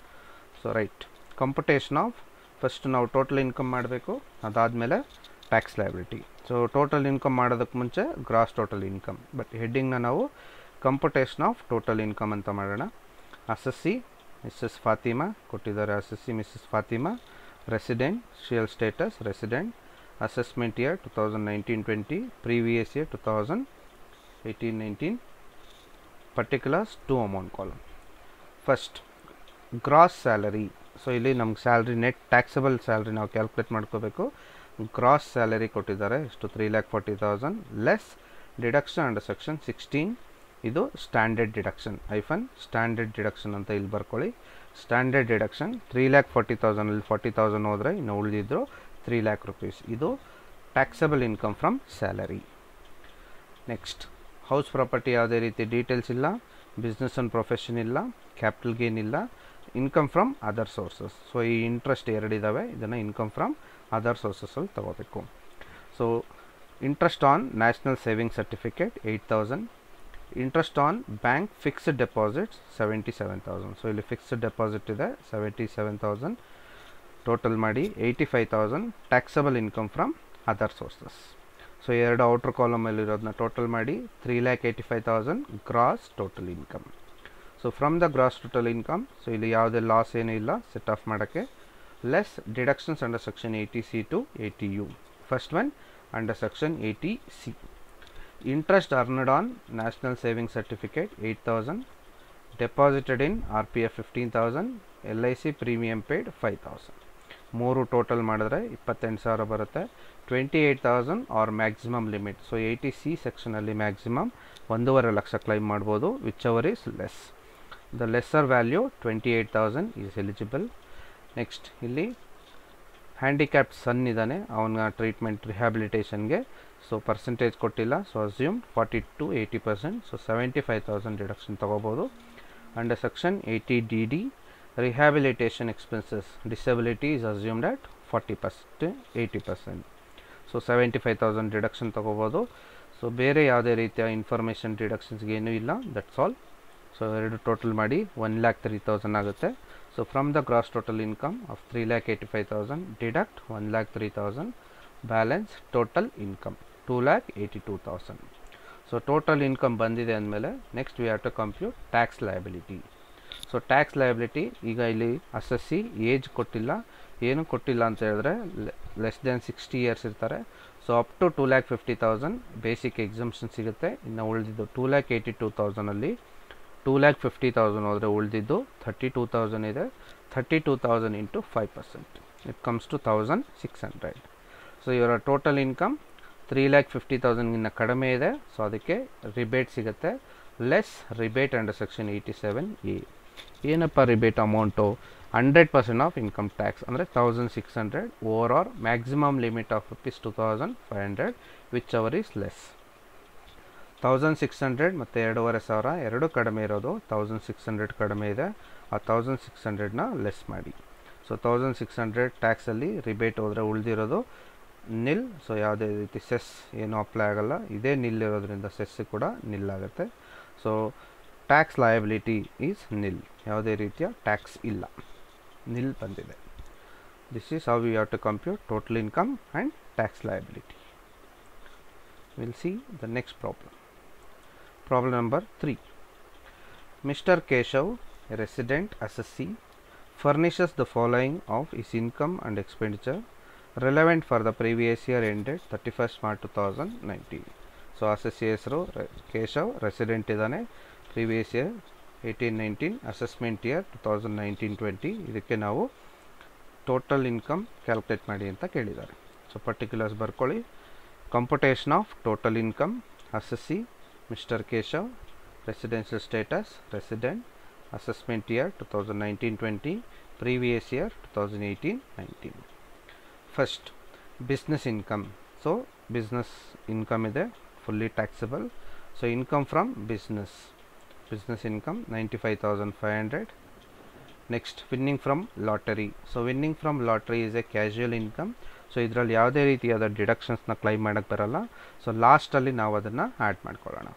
so right computation of first ನಾವು total income ಮಾಡಬೇಕು ಅದಾದಮೇಲೆ tax liability so total income ಮಾಡೋದಕ್ಕೆ ಮುಂಚೆ ಗ್ರಾಸ್ ಟೋಟಲ್ ಇನ್ಕಮ್ ಬಟ್ ಹೆಡ್ಡಿಂಗ್ನ ನಾವು ಕಂಪಟೇಷನ್ ಆಫ್ ಟೋಟಲ್ ಇನ್ಕಮ್ ಅಂತ ಮಾಡೋಣ ಅಸಸ್ಸಿ ಮಿಸ್ಸಸ್ ಫಾತಿಮಾ ಕೊಟ್ಟಿದ್ದಾರೆ assessee Mrs Fatima residential status resident assessment year two thousand nineteen twenty previous year two thousand eighteen nineteen particulars to amount column first gross salary so ಇಲ್ಲಿ ನಮ್ಗೆ salary net taxable salary ನಾವು calculate ಮಾಡ್ಕೋಬೇಕು gross salary ಕೊಟ್ಟಿದ್ದಾರೆ ಎಷ್ಟು three lakh forty thousand less deduction under section sixteen ಇದು standard deduction hyphen standard deduction ಅಂತ ಇಲ್ಲಿ ಬರ್ಕೊಳ್ಳಿ standard deduction three lakh forty ತೌಸಂಡಲ್ಲಿ ಫಾರ್ಟಿ ತೌಸಂಡ್ ಹೋದರೆ ಇನ್ನು ಉಳಿದಿದ್ರು ತ್ರೀ ಲ್ಯಾಕ್ ರುಪೀಸ್ ಇದು taxable income from salary next house property ಯಾವುದೇ ರೀತಿ ಡೀಟೇಲ್ಸ್ ಇಲ್ಲ ಬಿಸ್ನೆಸ್ ಆ್ಯಂಡ್ ಪ್ರೊಫೆಷನ್ ಇಲ್ಲ ಕ್ಯಾಪಿಟಲ್ ಗೇನ್ ಇಲ್ಲ income from other sources so ಈ ಇಂಟ್ರೆಸ್ಟ್ ಎರಡಿದ್ದಾವೆ ಇದನ್ನು ಇನ್ಕಮ್ ಫ್ರಮ್ ಅದರ್ ಸೋರ್ಸಸಲ್ಲಿ ತಗೋಬೇಕು so interest on national saving certificate eight thousand interest on bank fixed deposits seventy seven thousand so ಇಲ್ಲಿ fixed deposit ಇದೆ seventy seven thousand total ಮಾಡಿ eighty five thousand taxable income from other sources so ಎರಡು ಔಟ್ರ್ ಕಾಲಮಲ್ಲಿ ಇರೋದನ್ನ total ಮಾಡಿ three lakh eighty five thousand gross total income so from the gross total income so ಇಲ್ಲಿ ಯಾವುದೇ ಲಾಸ್ ಏನೂ ಇಲ್ಲ ಸೆಟ್ ಆಫ್ ಮಾಡೋಕ್ಕೆ less deductions under section eighty C to eighty U first one under section eighty C interest earned on national saving certificate eight thousand deposited in R P F fifteen thousand L I C premium paid five thousand ಮೂರು total ಮಾಡಿದ್ರೆ ಇಪ್ಪತ್ತೆಂಟು ಸಾವಿರ ಬರುತ್ತೆ twenty eight thousand R maximum limit so eighty C ಸೆಕ್ಷನಲ್ಲಿ maximum ಒಂದೂವರೆ ಲಕ್ಷ claim ಮಾಡ್ಬೋದು which our is less the lesser value twenty eight thousand is eligible next ಇಲ್ಲಿ ಹ್ಯಾಂಡಿಕ್ಯಾಪ್ಟ್ ಸನ್ ಇದ್ದಾನೆ ಅವನ ಟ್ರೀಟ್ಮೆಂಟ್ ರಿಹ್ಯಾಬಿಲಿಟೇಷನ್ಗೆ ಸೊ ಪರ್ಸೆಂಟೇಜ್ ಕೊಟ್ಟಿಲ್ಲ so assume forty to eighty percent so seventy five thousand deduction ತೊಗೋಬೋದು under section eighty D D rehabilitation expenses disability is assumed at forty percent eighty percent so seventy five thousand deduction ತೊಗೋಬೋದು so ಬೇರೆ ಯಾವುದೇ ರೀತಿಯ information ಡಿಡಕ್ಷನ್ಸ್ಗೆ ಏನೂ ಇಲ್ಲ that's all so ಎರಡು total ಮಾಡಿ ಒನ್ ಲ್ಯಾಕ್ ತ್ರೀ ತೌಸಂಡ್ ಆಗುತ್ತೆ so from the gross total income of three lakh eighty five thousand deduct one lakh three thousand balance total income two lakh eighty two thousand so total income ಬಂದಿದೆ ಅಂದಮೇಲೆ next we have to compute tax liability so tax liability ಈಗ ಇಲ್ಲಿ assessee age ಕೊಟ್ಟಿಲ್ಲ ಏನು ಕೊಟ್ಟಿಲ್ಲ ಅಂತ ಹೇಳಿದ್ರೆ less than sixty years ಇರ್ತಾರೆ so up to two lakh fifty thousand basic exemption ಸಿಗುತ್ತೆ ಇನ್ನು ಉಳಿದಿದ್ದು ಟೂ ಲ್ಯಾಕ್ ಏಯ್ಟಿ ಟೂ ತೌಸಂಡಲ್ಲಿ ಟೂ ಲ್ಯಾಕ್ ಫಿಫ್ಟಿ ತೌಸಂಡ್ ಹೋದರೆ ಉಳಿದಿದ್ದು ಥರ್ಟಿ ಟೂ ತೌಸಂಡ್ ಇದೆ thirty two thousand into five percent it comes to thousand six hundred so ಇವರ total income three lakh fifty ತೌಸಂಡ್ಗಿನ್ನ ಕಡಿಮೆ ಇದೆ ಸೊ ಅದಕ್ಕೆ ರಿಬೇಟ್ ಸಿಗುತ್ತೆ less rebate under section eighty seven A ಏನಪ್ಪ rebate amount hundred percent of income tax ಅಂದರೆ thousand six hundred over or maximum limit of rupees two thousand five hundred which our is less thousand six hundred ಮತ್ತು ಎರಡೂವರೆ ಸಾವಿರ ಎರಡು ಕಡಿಮೆ ಇರೋದು thousand six hundred ಕಡಿಮೆ ಇದೆ ಆ ತೌಸಂಡ್ ಸಿಕ್ಸ್ ಹಂಡ್ರೆಡ್ನ ಲೆಸ್ ಮಾಡಿ ಸೊ ತೌಸಂಡ್ ಸಿಕ್ಸ್ ಹಂಡ್ರೆಡ್ ಟ್ಯಾಕ್ಸಲ್ಲಿ ರಿಬೇಟ್ ಹೋದರೆ ಉಳಿದಿರೋದು ನಿಲ್ ಸೊ ಯಾವುದೇ ರೀತಿ ಸೆಸ್ ಏನು ಅಪ್ಲೈ ಆಗೋಲ್ಲ ಇದೇ ನಿಲ್ ಇರೋದ್ರಿಂದ ಸೆಸ್ ಕೂಡ ನಿಲ್ ಆಗುತ್ತೆ so tax liability is nil ಯಾವುದೇ ರೀತಿಯ ಟ್ಯಾಕ್ಸ್ ಇಲ್ಲ ನಿಲ್ ಬಂದಿದೆ this is how you have to compute total income and tax liability will see the next problem problem number three mister Keshav resident assessee furnishes the following of his income and expenditure relevant for the previous year ended 31st March 2019 so assessee ಹೆಸರು Keshav resident ಇದ್ದಾನೆ previous year eighteen nineteen assessment year two thousand nineteen twenty ಇದಕ್ಕೆ ನಾವು total income calculate ಮಾಡಿ ಅಂತ ಕೇಳಿದ್ದಾರೆ so particulars ಬರ್ಕೊಳ್ಳಿ computation of total income assessee mister Keshav residential status resident assessment year 2019-20 previous year 2018-19 first business income so business income ಇದೆ fully taxable so income from business business income 95500 next winning from lottery so winning from lottery is a casual income so ಇದರಲ್ಲಿ ಯಾವುದೇ ರೀತಿಯಾದ ಡಿಡಕ್ಷನ್ಸ್ನ claim ಮಾಡೋಕ್ಕೆ ಬರಲ್ಲ so ಲಾಸ್ಟಲ್ಲಿ ನಾವು ಅದನ್ನು add ಮಾಡ್ಕೊಳ್ಳೋಣ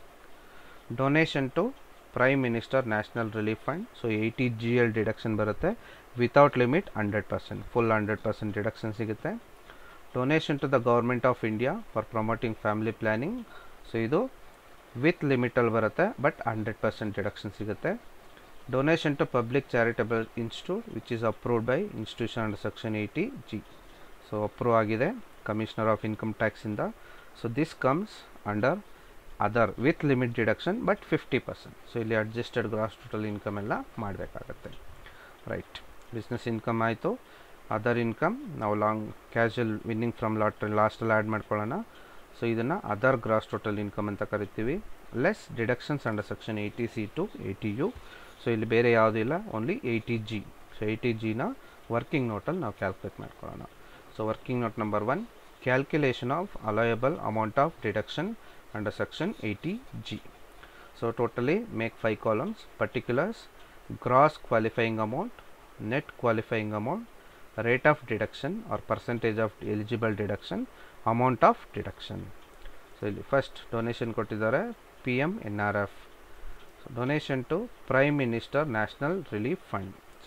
donation to prime minister national relief fund so eighty G L deduction ಬರುತ್ತೆ without limit hundred percent full hundred percent deduction ಸಿಗುತ್ತೆ donation to the government of India for promoting family planning so ಇದು with ಲಿಮಿಟಲ್ಲಿ ಬರುತ್ತೆ but hundred percent deduction ಸಿಗುತ್ತೆ donation to public charitable institute which is approved by institution under section eighty G so approve ಆಗಿದೆ commissioner of income ಟ್ಯಾಕ್ಸಿಂದ so this comes under other with limit deduction but fifty percent so ಇಲ್ಲಿ adjusted gross total income ಎಲ್ಲ ಮಾಡಬೇಕಾಗತ್ತೆ right business income ಆಯಿತು other income ನಾವು long casual winning from lottery ಲಾಸ್ಟಲ್ಲಿ add ಮಾಡ್ಕೊಳ್ಳೋಣ so ಇದನ್ನು other gross total income ಅಂತ ಕರಿತೀವಿ less deductions under section eighty C to eighty U so ಇಲ್ಲಿ ಬೇರೆ ಯಾವುದೂ ಇಲ್ಲ only eighty G so eighty ಜಿನ ವರ್ಕಿಂಗ್ ನೋಟಲ್ಲಿ ನಾವು ಕ್ಯಾಲ್ಕುಲೇಟ್ ಮಾಡ್ಕೊಳ್ಳೋಣ so working note number one calculation of allowable amount of deduction under section 80G. So totally make five columns particulars gross qualifying amount, net qualifying amount, rate of deduction or percentage of eligible deduction, amount of deduction. So ಇಲ್ಲಿ first donation ಕೊಟ್ಟಿದ್ದಾರೆ P M N R F donation to prime minister national relief fund so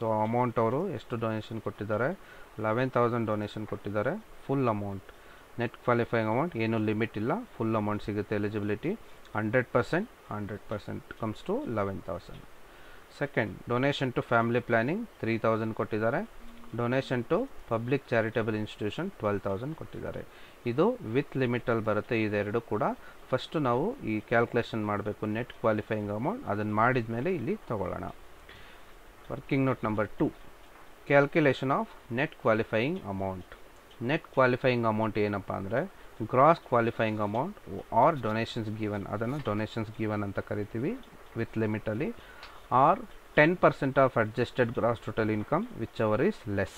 so amount ಅವರು ಎಷ್ಟು donation ಕೊಟ್ಟಿದ್ದಾರೆ eleven thousand donation ಕೊಟ್ಟಿದ್ದಾರೆ full amount net qualifying amount ಏನು limit ಇಲ್ಲ full amount ಸಿಗುತ್ತೆ eligibility hundred percent hundred percent comes to eleven thousand second donation to family planning three thousand ಕೊಟ್ಟಿದ್ದಾರೆ donation to public charitable institution twelve thousand ಕೊಟ್ಟಿದ್ದಾರೆ ಇದು with ಲಿಮಿಟಲ್ಲಿ ಬರುತ್ತೆ ಇದೆರಡು ಕೂಡ ಫಸ್ಟು ನಾವು ಈ ಕ್ಯಾಲ್ಕುಲೇಷನ್ ಮಾಡಬೇಕು ನೆಟ್ ಕ್ವಾಲಿಫೈಯಿಂಗ್ ಅಮೌಂಟ್ ಅದನ್ನು ಮಾಡಿದ ಮೇಲೆ ಇಲ್ಲಿ ತಗೊಳ್ಳೋಣ working note number two calculation of net qualifying amount net qualifying amount ಏನಪ್ಪ ಅಂದರೆ gross qualifying amount or donations given ಅದನ್ನು ಡೊನೇಷನ್ಸ್ ಗಿವನ್ ಅಂತ ಕರಿತೀವಿ ವಿತ್ ಲಿಮಿಟಲ್ಲಿ or ten percent of adjusted gross total income which hour is less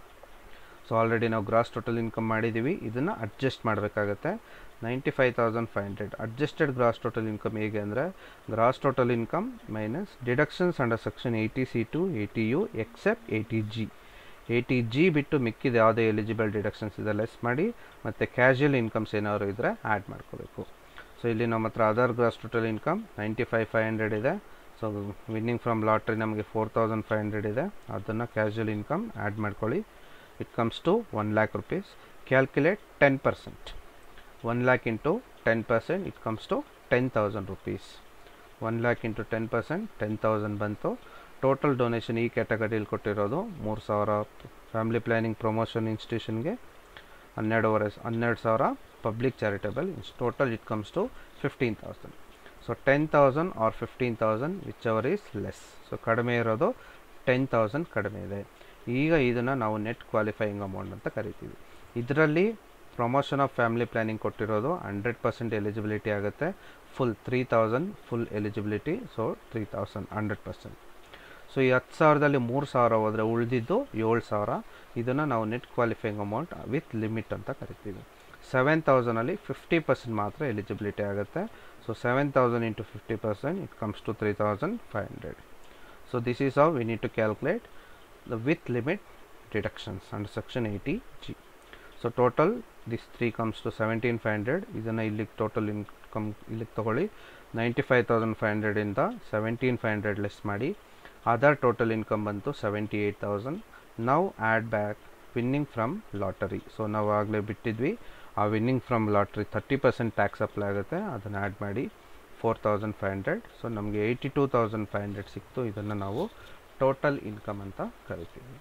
so already ನಾವು gross total income ಮಾಡಿದ್ದೀವಿ ಇದನ್ನು adjust ಮಾಡಬೇಕಾಗತ್ತೆ ninety five thousand five hundred adjusted gross total income ಹೇಗೆ ಅಂದರೆ gross total income minus deductions under section eighty C to eighty U except eighty G eighty G ಬಿಟ್ಟು ಮಿಕ್ಕಿದ ಯಾವುದೇ eligible deductions ಇದೆ less ಮಾಡಿ ಮತ್ತು ಕ್ಯಾಶುಯಲ್ ಇನ್ಕಮ್ಸ್ ಏನಾದ್ರು ಇದ್ದರೆ ಆ್ಯಡ್ ಮಾಡ್ಕೋಬೇಕು ಸೊ ಇಲ್ಲಿ ನಮ್ಮ ಹತ್ರ other gross total income ninety five five hundred ಇದೆ ಸೊ ವಿನ್ನಿಂಗ್ ಫ್ರಮ್ ಲಾಟ್ರಿ ನಮಗೆ ಫೋರ್ ತೌಸಂಡ್ ಫೈವ್ ಹಂಡ್ರೆಡ್ ಇದೆ ಅದನ್ನು ಕ್ಯಾಶುಯಲ್ ಇನ್ಕಮ್ ಆ್ಯಡ್ ಮಾಡ್ಕೊಳ್ಳಿ it comes to one lakh rupees calculate ten percent one lakh into ten percent it comes to ten thousand rupees one lakh into ten percent ten thousand ಬಂತು total donation ಈ ಕ್ಯಾಟಗರಿಯಲ್ಲಿ ಕೊಟ್ಟಿರೋದು ಮೂರು ಸಾವಿರ family planning promotion ಇನ್ಸ್ಟಿಟ್ಯೂಷನ್ಗೆ ಹನ್ನೆರಡುವರೆ ಹನ್ನೆರಡು ಸಾವಿರ public charitable total it comes to fifteen thousand so ten thousand or fifteen thousand which hour is less so ಕಡಿಮೆ ಇರೋದು ಟೆನ್ ತೌಸಂಡ್ ಕಡಿಮೆ ಇದೆ ಈಗ ಇದನ್ನು ನಾವು ನೆಟ್ ಕ್ವಾಲಿಫೈಯಿಂಗ್ ಅಮೌಂಟ್ ಅಂತ ಕರಿತೀವಿ ಇದರಲ್ಲಿ ಪ್ರಮೋಷನ್ ಆಫ್ ಫ್ಯಾಮಿಲಿ ಪ್ಲ್ಯಾನಿಂಗ್ ಕೊಟ್ಟಿರೋದು ಹಂಡ್ರೆಡ್ ಪರ್ಸೆಂಟ್ ಎಲಿಜಿಬಿಲಿಟಿ ಆಗುತ್ತೆ full three thousand full eligibility so three thousand hundred percent so ಈ ಹತ್ತು ಸಾವಿರದಲ್ಲಿ ಮೂರು ಸಾವಿರ ಹೋದರೆ ಉಳಿದಿದ್ದು ಏಳು ಸಾವಿರ ಇದನ್ನು ನಾವು net qualifying amount with limit ಅಂತ ಕರಿತೀವಿ ಸೆವೆನ್ ತೌಸಂಡಲ್ಲಿ ಫಿಫ್ಟಿ ಪರ್ಸೆಂಟ್ ಮಾತ್ರ ಎಲಿಜಿಬಿಲಿಟಿ ಆಗುತ್ತೆ so seven thousand into fifty percent it comes to three thousand five hundred so this is how we need to calculate the with limit deductions under section eighty G so total this three comes to seventeen five hundred ಇದನ್ನು ಇಲ್ಲಿಗೆ total income ಇಲ್ಲಿಗೆ ತೊಗೊಳ್ಳಿ ninety five thousand five ಹಂಡ್ರೆಡಿಂದ seventeen five hundred less ಮಾಡಿ other total income ಬಂತು seventy eight thousand ನಾವು add back winning from lottery so ನಾವು ಆಗಲೇ ಬಿಟ್ಟಿದ್ವಿ ಆ winning from lottery thirty percent tax apply ಆಗುತ್ತೆ ಅದನ್ನು ಆ್ಯಡ್ ಮಾಡಿ four thousand five hundred so ನಮಗೆ eighty two thousand five hundred ಸಿಕ್ತು ಇದನ್ನು ನಾವು ಟೋಟಲ್ ಇನ್ಕಮ್ ಅಂತ ಕರಿತೀವಿ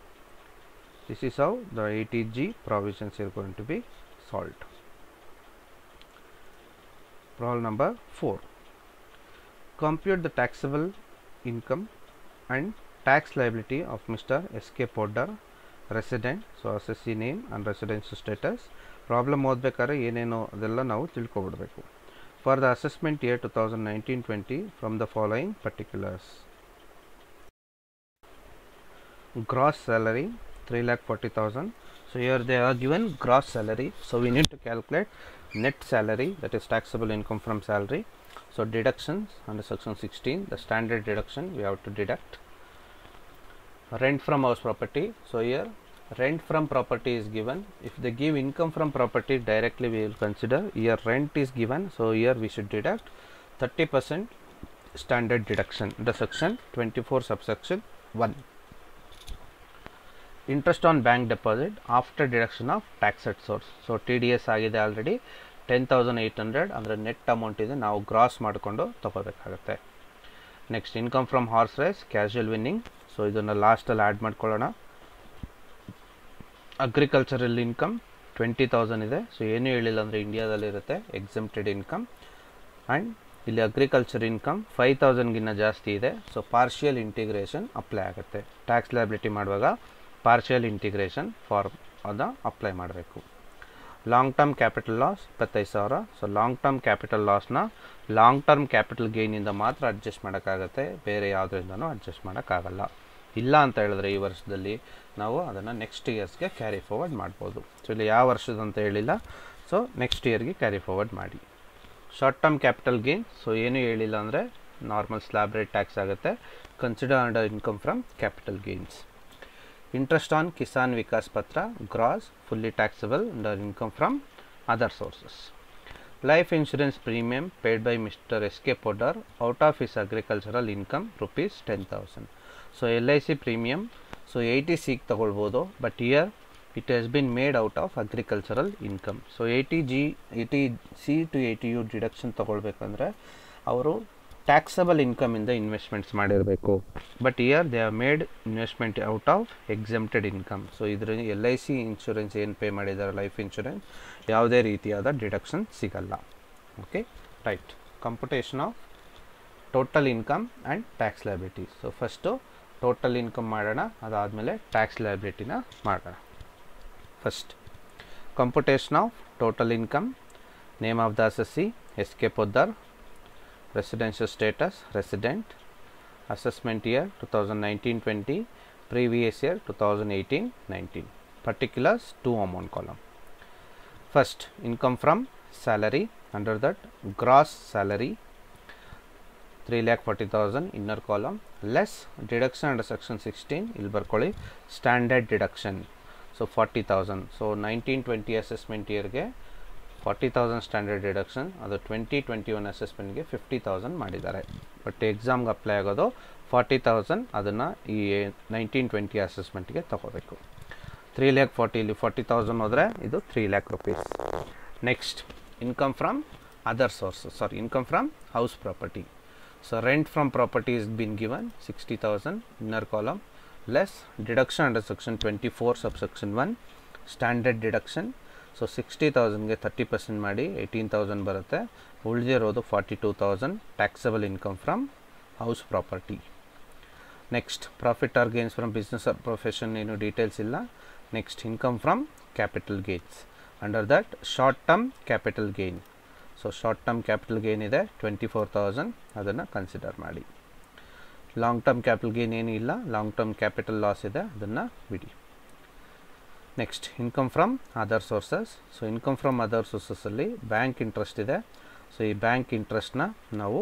this is how the 80g provisions are going to be solved problem number 4 compute the taxable income and tax liability of mr sk podder resident so assessee name and residential status problem ಓದಬೇಕಾದ್ರೆ ಏನೇನೋ ಅದೆಲ್ಲ ನಾವು ತಿಳ್ಕೊಬಿಡ್ಬೇಕು for the assessment year two thousand nineteen twenty from the following particulars gross salary 3 lakh 40,000 so here they are given gross salary so we need to calculate net salary that is taxable income from salary so deductions under section 16 the standard deduction we have to deduct rent from house property so here rent from property is given if they give income from property directly we will consider here rent is given so here we should deduct 30 percent standard deduction the section 24 subsection 1 interest on bank deposit after deduction of tax at source so T D S ಆಗಿದೆ already ten thousand eight hundred ಅಂದರೆ net amount ಇದೆ ನಾವು gross ಮಾಡಿಕೊಂಡು ತೊಗೋಬೇಕಾಗತ್ತೆ next income from horse race casual winning so ಇದನ್ನು ಲಾಸ್ಟಲ್ಲಿ add ಮಾಡ್ಕೊಳ್ಳೋಣ agricultural income twenty thousand ಇದೆ ಸೊ ಏನೂ ಹೇಳಿಲ್ಲ ಅಂದರೆ ಇಂಡಿಯಾದಲ್ಲಿರುತ್ತೆ ಎಕ್ಸಮ್ಟೆಡ್ ಇನ್ಕಮ್ ಆ್ಯಂಡ್ ಇಲ್ಲಿ ಅಗ್ರಿಕಲ್ಚರ್ ಇನ್ಕಮ್ ಫೈವ್ ತೌಸಂಡ್ಗಿನ್ನ ಜಾಸ್ತಿ ಇದೆ ಸೊ ಪಾರ್ಷಿಯಲ್ ಇಂಟಿಗ್ರೇಷನ್ ಅಪ್ಲೈ ಆಗುತ್ತೆ ಟ್ಯಾಕ್ಸ್ ಲೈಬಿಲಿಟಿ ಮಾಡುವಾಗ ಪಾರ್ಷಿಯಲ್ ಇಂಟಿಗ್ರೇಷನ್ ಫಾರ್ಮ್ ಅದ ಅಪ್ಲೈ ಮಾಡಬೇಕು ಲಾಂಗ್ ಟರ್ಮ್ ಕ್ಯಾಪಿಟಲ್ ಲಾಸ್ ಇಪ್ಪತ್ತೈದು ಸಾವಿರ ಸೊ ಲಾಂಗ್ ಟರ್ಮ್ ಕ್ಯಾಪಿಟಲ್ ಲಾಸ್ನ ಲಾಂಗ್ ಟರ್ಮ್ ಕ್ಯಾಪಿಟಲ್ ಗೇನಿಂದ ಮಾತ್ರ ಅಡ್ಜಸ್ಟ್ ಮಾಡೋಕ್ಕಾಗತ್ತೆ ಬೇರೆ ಯಾವುದರಿಂದನೂ ಅಡ್ಜಸ್ಟ್ ಮಾಡೋಕ್ಕಾಗಲ್ಲ ಇಲ್ಲ ಅಂತ ಹೇಳಿದ್ರೆ ಈ ವರ್ಷದಲ್ಲಿ ನಾವು ಅದನ್ನು ನೆಕ್ಸ್ಟ್ ಇಯರ್ಸ್ಗೆ ಕ್ಯಾರಿ ಫಾರ್ವರ್ಡ್ ಮಾಡ್ಬೋದು ಸೊ ಇಲ್ಲಿ ಯಾವ ವರ್ಷದ ಅಂತ ಹೇಳಿಲ್ಲ ಸೊ ನೆಕ್ಸ್ಟ್ ಇಯರ್ಗೆ ಕ್ಯಾರಿ ಫಾರ್ವರ್ಡ್ ಮಾಡಿ short term capital gain so ಏನೂ ಹೇಳಿಲ್ಲ ಅಂದರೆ ನಾರ್ಮಲ್ ಸ್ಲ್ಯಾಬ್ ರೇಟ್ ಟ್ಯಾಕ್ಸ್ ಆಗುತ್ತೆ consider under income from capital gains interest on kisan vikas patra gross fully taxable under income from other sources life insurance premium paid by mr sk podar out of his agricultural income rupees 10000 so L I C premium so eighty ಸಿಗೆ ತಗೊಳ್ಬೋದು but year it has been made out of agricultural income so eighty G eighty C to eighty U deduction ತೊಗೊಳ್ಬೇಕಂದ್ರೆ ಅವರು taxable ಇನ್ಕಮಿಂದ investments ಮಾಡಿರಬೇಕು but year they have made investment out of exempted income so ಇದ್ರ L I C insurance ಏನು pay ಮಾಡಿದ್ದಾರೆ life insurance ಯಾವುದೇ ರೀತಿಯಾದ deduction ಸಿಗಲ್ಲ okay right computation of total income and tax liability so first total income ಮಾಡೋಣ ಅದಾದಮೇಲೆ tax ಲಯಬಿಲಿಟಿನ ಮಾಡೋಣ first computation of total income name of the assessee S K Poddar residential status resident assessment year 2019-20 previous year 2018-19 particulars two amount column first income from salary under that gross salary 3 lakh 40000 inner column less deduction under section 16 ಇಲ್ಲಿ ಬರ್ಕೊಳ್ಳಿ standard deduction so forty thousand so nineteen twenty assessment ಇಯರ್ಗೆ forty thousand standard deduction ಅದು twenty twenty one ಅಸೆಸ್ಮೆಂಟ್ಗೆ fifty thousand ಮಾಡಿದ್ದಾರೆ but ಎಕ್ಸಾಮ್ಗೆ apply ಆಗೋದು forty thousand ಅದನ್ನು ಈ ನೈನ್ಟೀನ್ ಟ್ವೆಂಟಿ ಅಸೆಸ್ಮೆಂಟ್ಗೆ ತಗೋಬೇಕು ತ್ರೀ ಲ್ಯಾಕ್ ಫಾರ್ಟಿ ಇಲ್ಲಿ ಫಾರ್ಟಿ ತೌಸಂಡ್ ಹೋದರೆ ಇದು three lakh rupees next income from other sources sorry income from house property so rent from property is been given sixty thousand inner column less deduction under section twenty four sub section one standard deduction so sixty ತೌಸಂಡ್ಗೆ thirty percent ಮಾಡಿ eighteen thousand ಬರುತ್ತೆ ಉಳಿದಿರೋದು forty two thousand taxable income from house property next profit or gains from business profession ಏನು details ಇಲ್ಲ next income from capital gains under that short term capital gain so short term capital gain ಇದೆ twenty four thousand ಅದನ್ನು consider ಮಾಡಿ long term capital gain ಏನಿಲ್ಲ long term capital loss ಇದೆ ಅದನ್ನು ಬಿಡಿ next income from other sources so income from other ಸೋರ್ಸಸ್ಸಲ್ಲಿ bank interest ಇದೆ so ಈ ಬ್ಯಾಂಕ್ ಇಂಟ್ರೆಸ್ಟ್ನ ನಾವು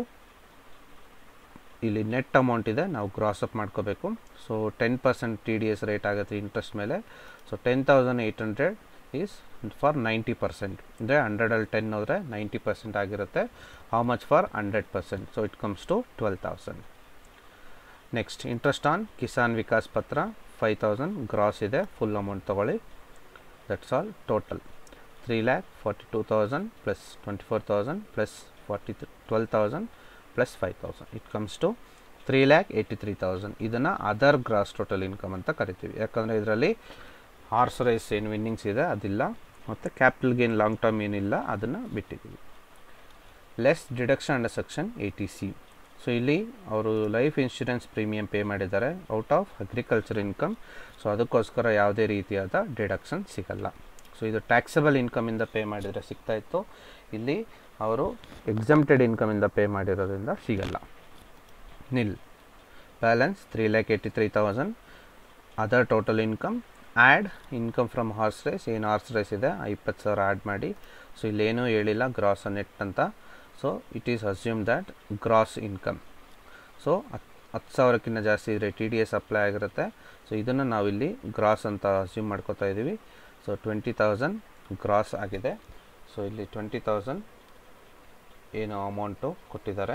ಇಲ್ಲಿ ನೆಟ್ ಅಮೌಂಟ್ ಇದೆ ನಾವು ಕ್ರಾಸ್ ಅಪ್ ಮಾಡ್ಕೋಬೇಕು so ten percent T D S rate ಆಗುತ್ತೆ ಇಂಟ್ರೆಸ್ಟ್ ಮೇಲೆ so ten thousand eight hundred is for ninety percent ಅಂದರೆ ಹಂಡ್ರೆಡಲ್ಲಿ ಟೆನ್ ಹೋದರೆ ನೈಂಟಿ ಪರ್ಸೆಂಟ್ ಆಗಿರುತ್ತೆ how much for hundred percent so it comes to twelve thousand next interest on Kisan Vikas Patra five thousand gross ಇದೆ full amount ತೊಗೊಳ್ಳಿ that's all total three lakh forty two thousand plus twenty four thousand plus forty twelve thousand plus five thousand it comes to three lakh eighty three thousand ಇದನ್ನು other gross total income ಅಂತ ಕರಿತೀವಿ ಯಾಕಂದರೆ ಇದರಲ್ಲಿ horse race ಏನು winnings ಇದೆ ಅದಿಲ್ಲ ಮತ್ತು capital gain long term ಏನಿಲ್ಲ ಅದನ್ನು ಬಿಟ್ಟಿದ್ದೀವಿ less deduction under section eighty C so ಇಲ್ಲಿ ಅವರು ಲೈಫ್ ಇನ್ಶೂರೆನ್ಸ್ ಪ್ರೀಮಿಯಂ ಪೇ ಮಾಡಿದ್ದಾರೆ out of agriculture income so ಅದಕ್ಕೋಸ್ಕರ ಯಾವುದೇ ರೀತಿಯಾದ ಡಿಡಕ್ಷನ್ ಸಿಗಲ್ಲ ಸೊ ಇದು ಟ್ಯಾಕ್ಸಬಲ್ ಇನ್ಕಮಿಂದ ಪೇ ಮಾಡಿದರೆ ಸಿಗ್ತಾಯಿತ್ತು ಇಲ್ಲಿ ಅವರು ಎಕ್ಸಮ್ಟೆಡ್ ಇನ್ಕಮಿಂದ ಪೇ ಮಾಡಿರೋದ್ರಿಂದ ಸಿಗಲ್ಲ nil balance three lakh eighty three thousand other total income add income from horse race ಏನು ಹಾರ್ಸ್ ರೈಸ್ ಇದೆ ಆ ಇಪ್ಪತ್ತು ಸಾವಿರ ಆ್ಯಡ್ ಮಾಡಿ ಸೊ ಇಲ್ಲೇನೂ ಹೇಳಿಲ್ಲ ಗ್ರಾಸ್ ನೆಟ್ ಅಂತ so it is assume that gross income so ಹತ್ತು ಹತ್ತು ಸಾವಿರಕ್ಕಿಂತ ಜಾಸ್ತಿ ಇದ್ದರೆ ಟಿ ಡಿ ಎಸ್ ಅಪ್ಲೈ ಆಗಿರುತ್ತೆ ಸೊ ಇದನ್ನು ನಾವಿಲ್ಲಿ ಗ್ರಾಸ್ ಅಂತ ಅಸ್ಯೂಮ್ ಮಾಡ್ಕೋತಾ ಇದ್ದೀವಿ ಸೊ ಟ್ವೆಂಟಿ ತೌಸಂಡ್ ಗ್ರಾಸ್ ಆಗಿದೆ ಸೊ ಇಲ್ಲಿ ಟ್ವೆಂಟಿ ತೌಸಂಡ್ ಏನು ಅಮೌಂಟು ಕೊಟ್ಟಿದ್ದಾರೆ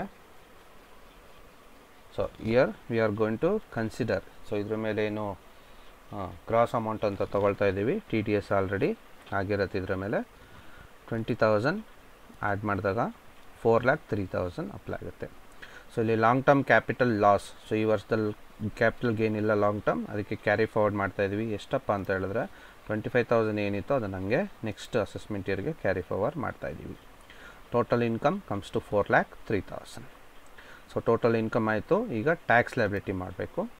so year we are going to consider so ಇದ್ರ ಮೇಲೆ ಏನು ಗ್ರಾಸ್ ಅಮೌಂಟ್ ಅಂತ ತೊಗೊಳ್ತಾ ಇದ್ದೀವಿ ಟಿ ಡಿ ಎಸ್ ಆಲ್ರೆಡಿ ಆಗಿರುತ್ತೆ ಇದ್ರ ಮೇಲೆ ಟ್ವೆಂಟಿ ತೌಸಂಡ್ ಆ್ಯಡ್ ಮಾಡಿದಾಗ four lakh three thousand apply ಆಗುತ್ತೆ ಸೊ ಇಲ್ಲಿ long term capital loss so ಈ ವರ್ಷದಲ್ಲಿ ಕ್ಯಾಪಿಟಲ್ ಗೇನ್ ಇಲ್ಲ ಲಾಂಗ್ ಟರ್ಮ್ ಅದಕ್ಕೆ ಕ್ಯಾರಿ ಫಾರ್ವರ್ಡ್ ಮಾಡ್ತಾ ಇದ್ವಿ ಎಷ್ಟಪ್ಪ ಅಂತ ಹೇಳಿದ್ರೆ ಟ್ವೆಂಟಿ ಫೈವ್ ತೌಸಂಡ್ ಏನಿತ್ತು ಅದು ನನಗೆ ನೆಕ್ಸ್ಟ್ ಅಸೆಸ್ಮೆಂಟ್ ಇಯರ್ಗೆ ಕ್ಯಾರಿ ಫಾರ್ವರ್ಡ್ ಮಾಡ್ತಾ ಇದ್ದೀವಿ total income comes to four lakh three thousand so total income ಆಯಿತು ಈಗ ಟ್ಯಾಕ್ಸ್ ಲೈಬಿಲಿಟಿ ಮಾಡಬೇಕು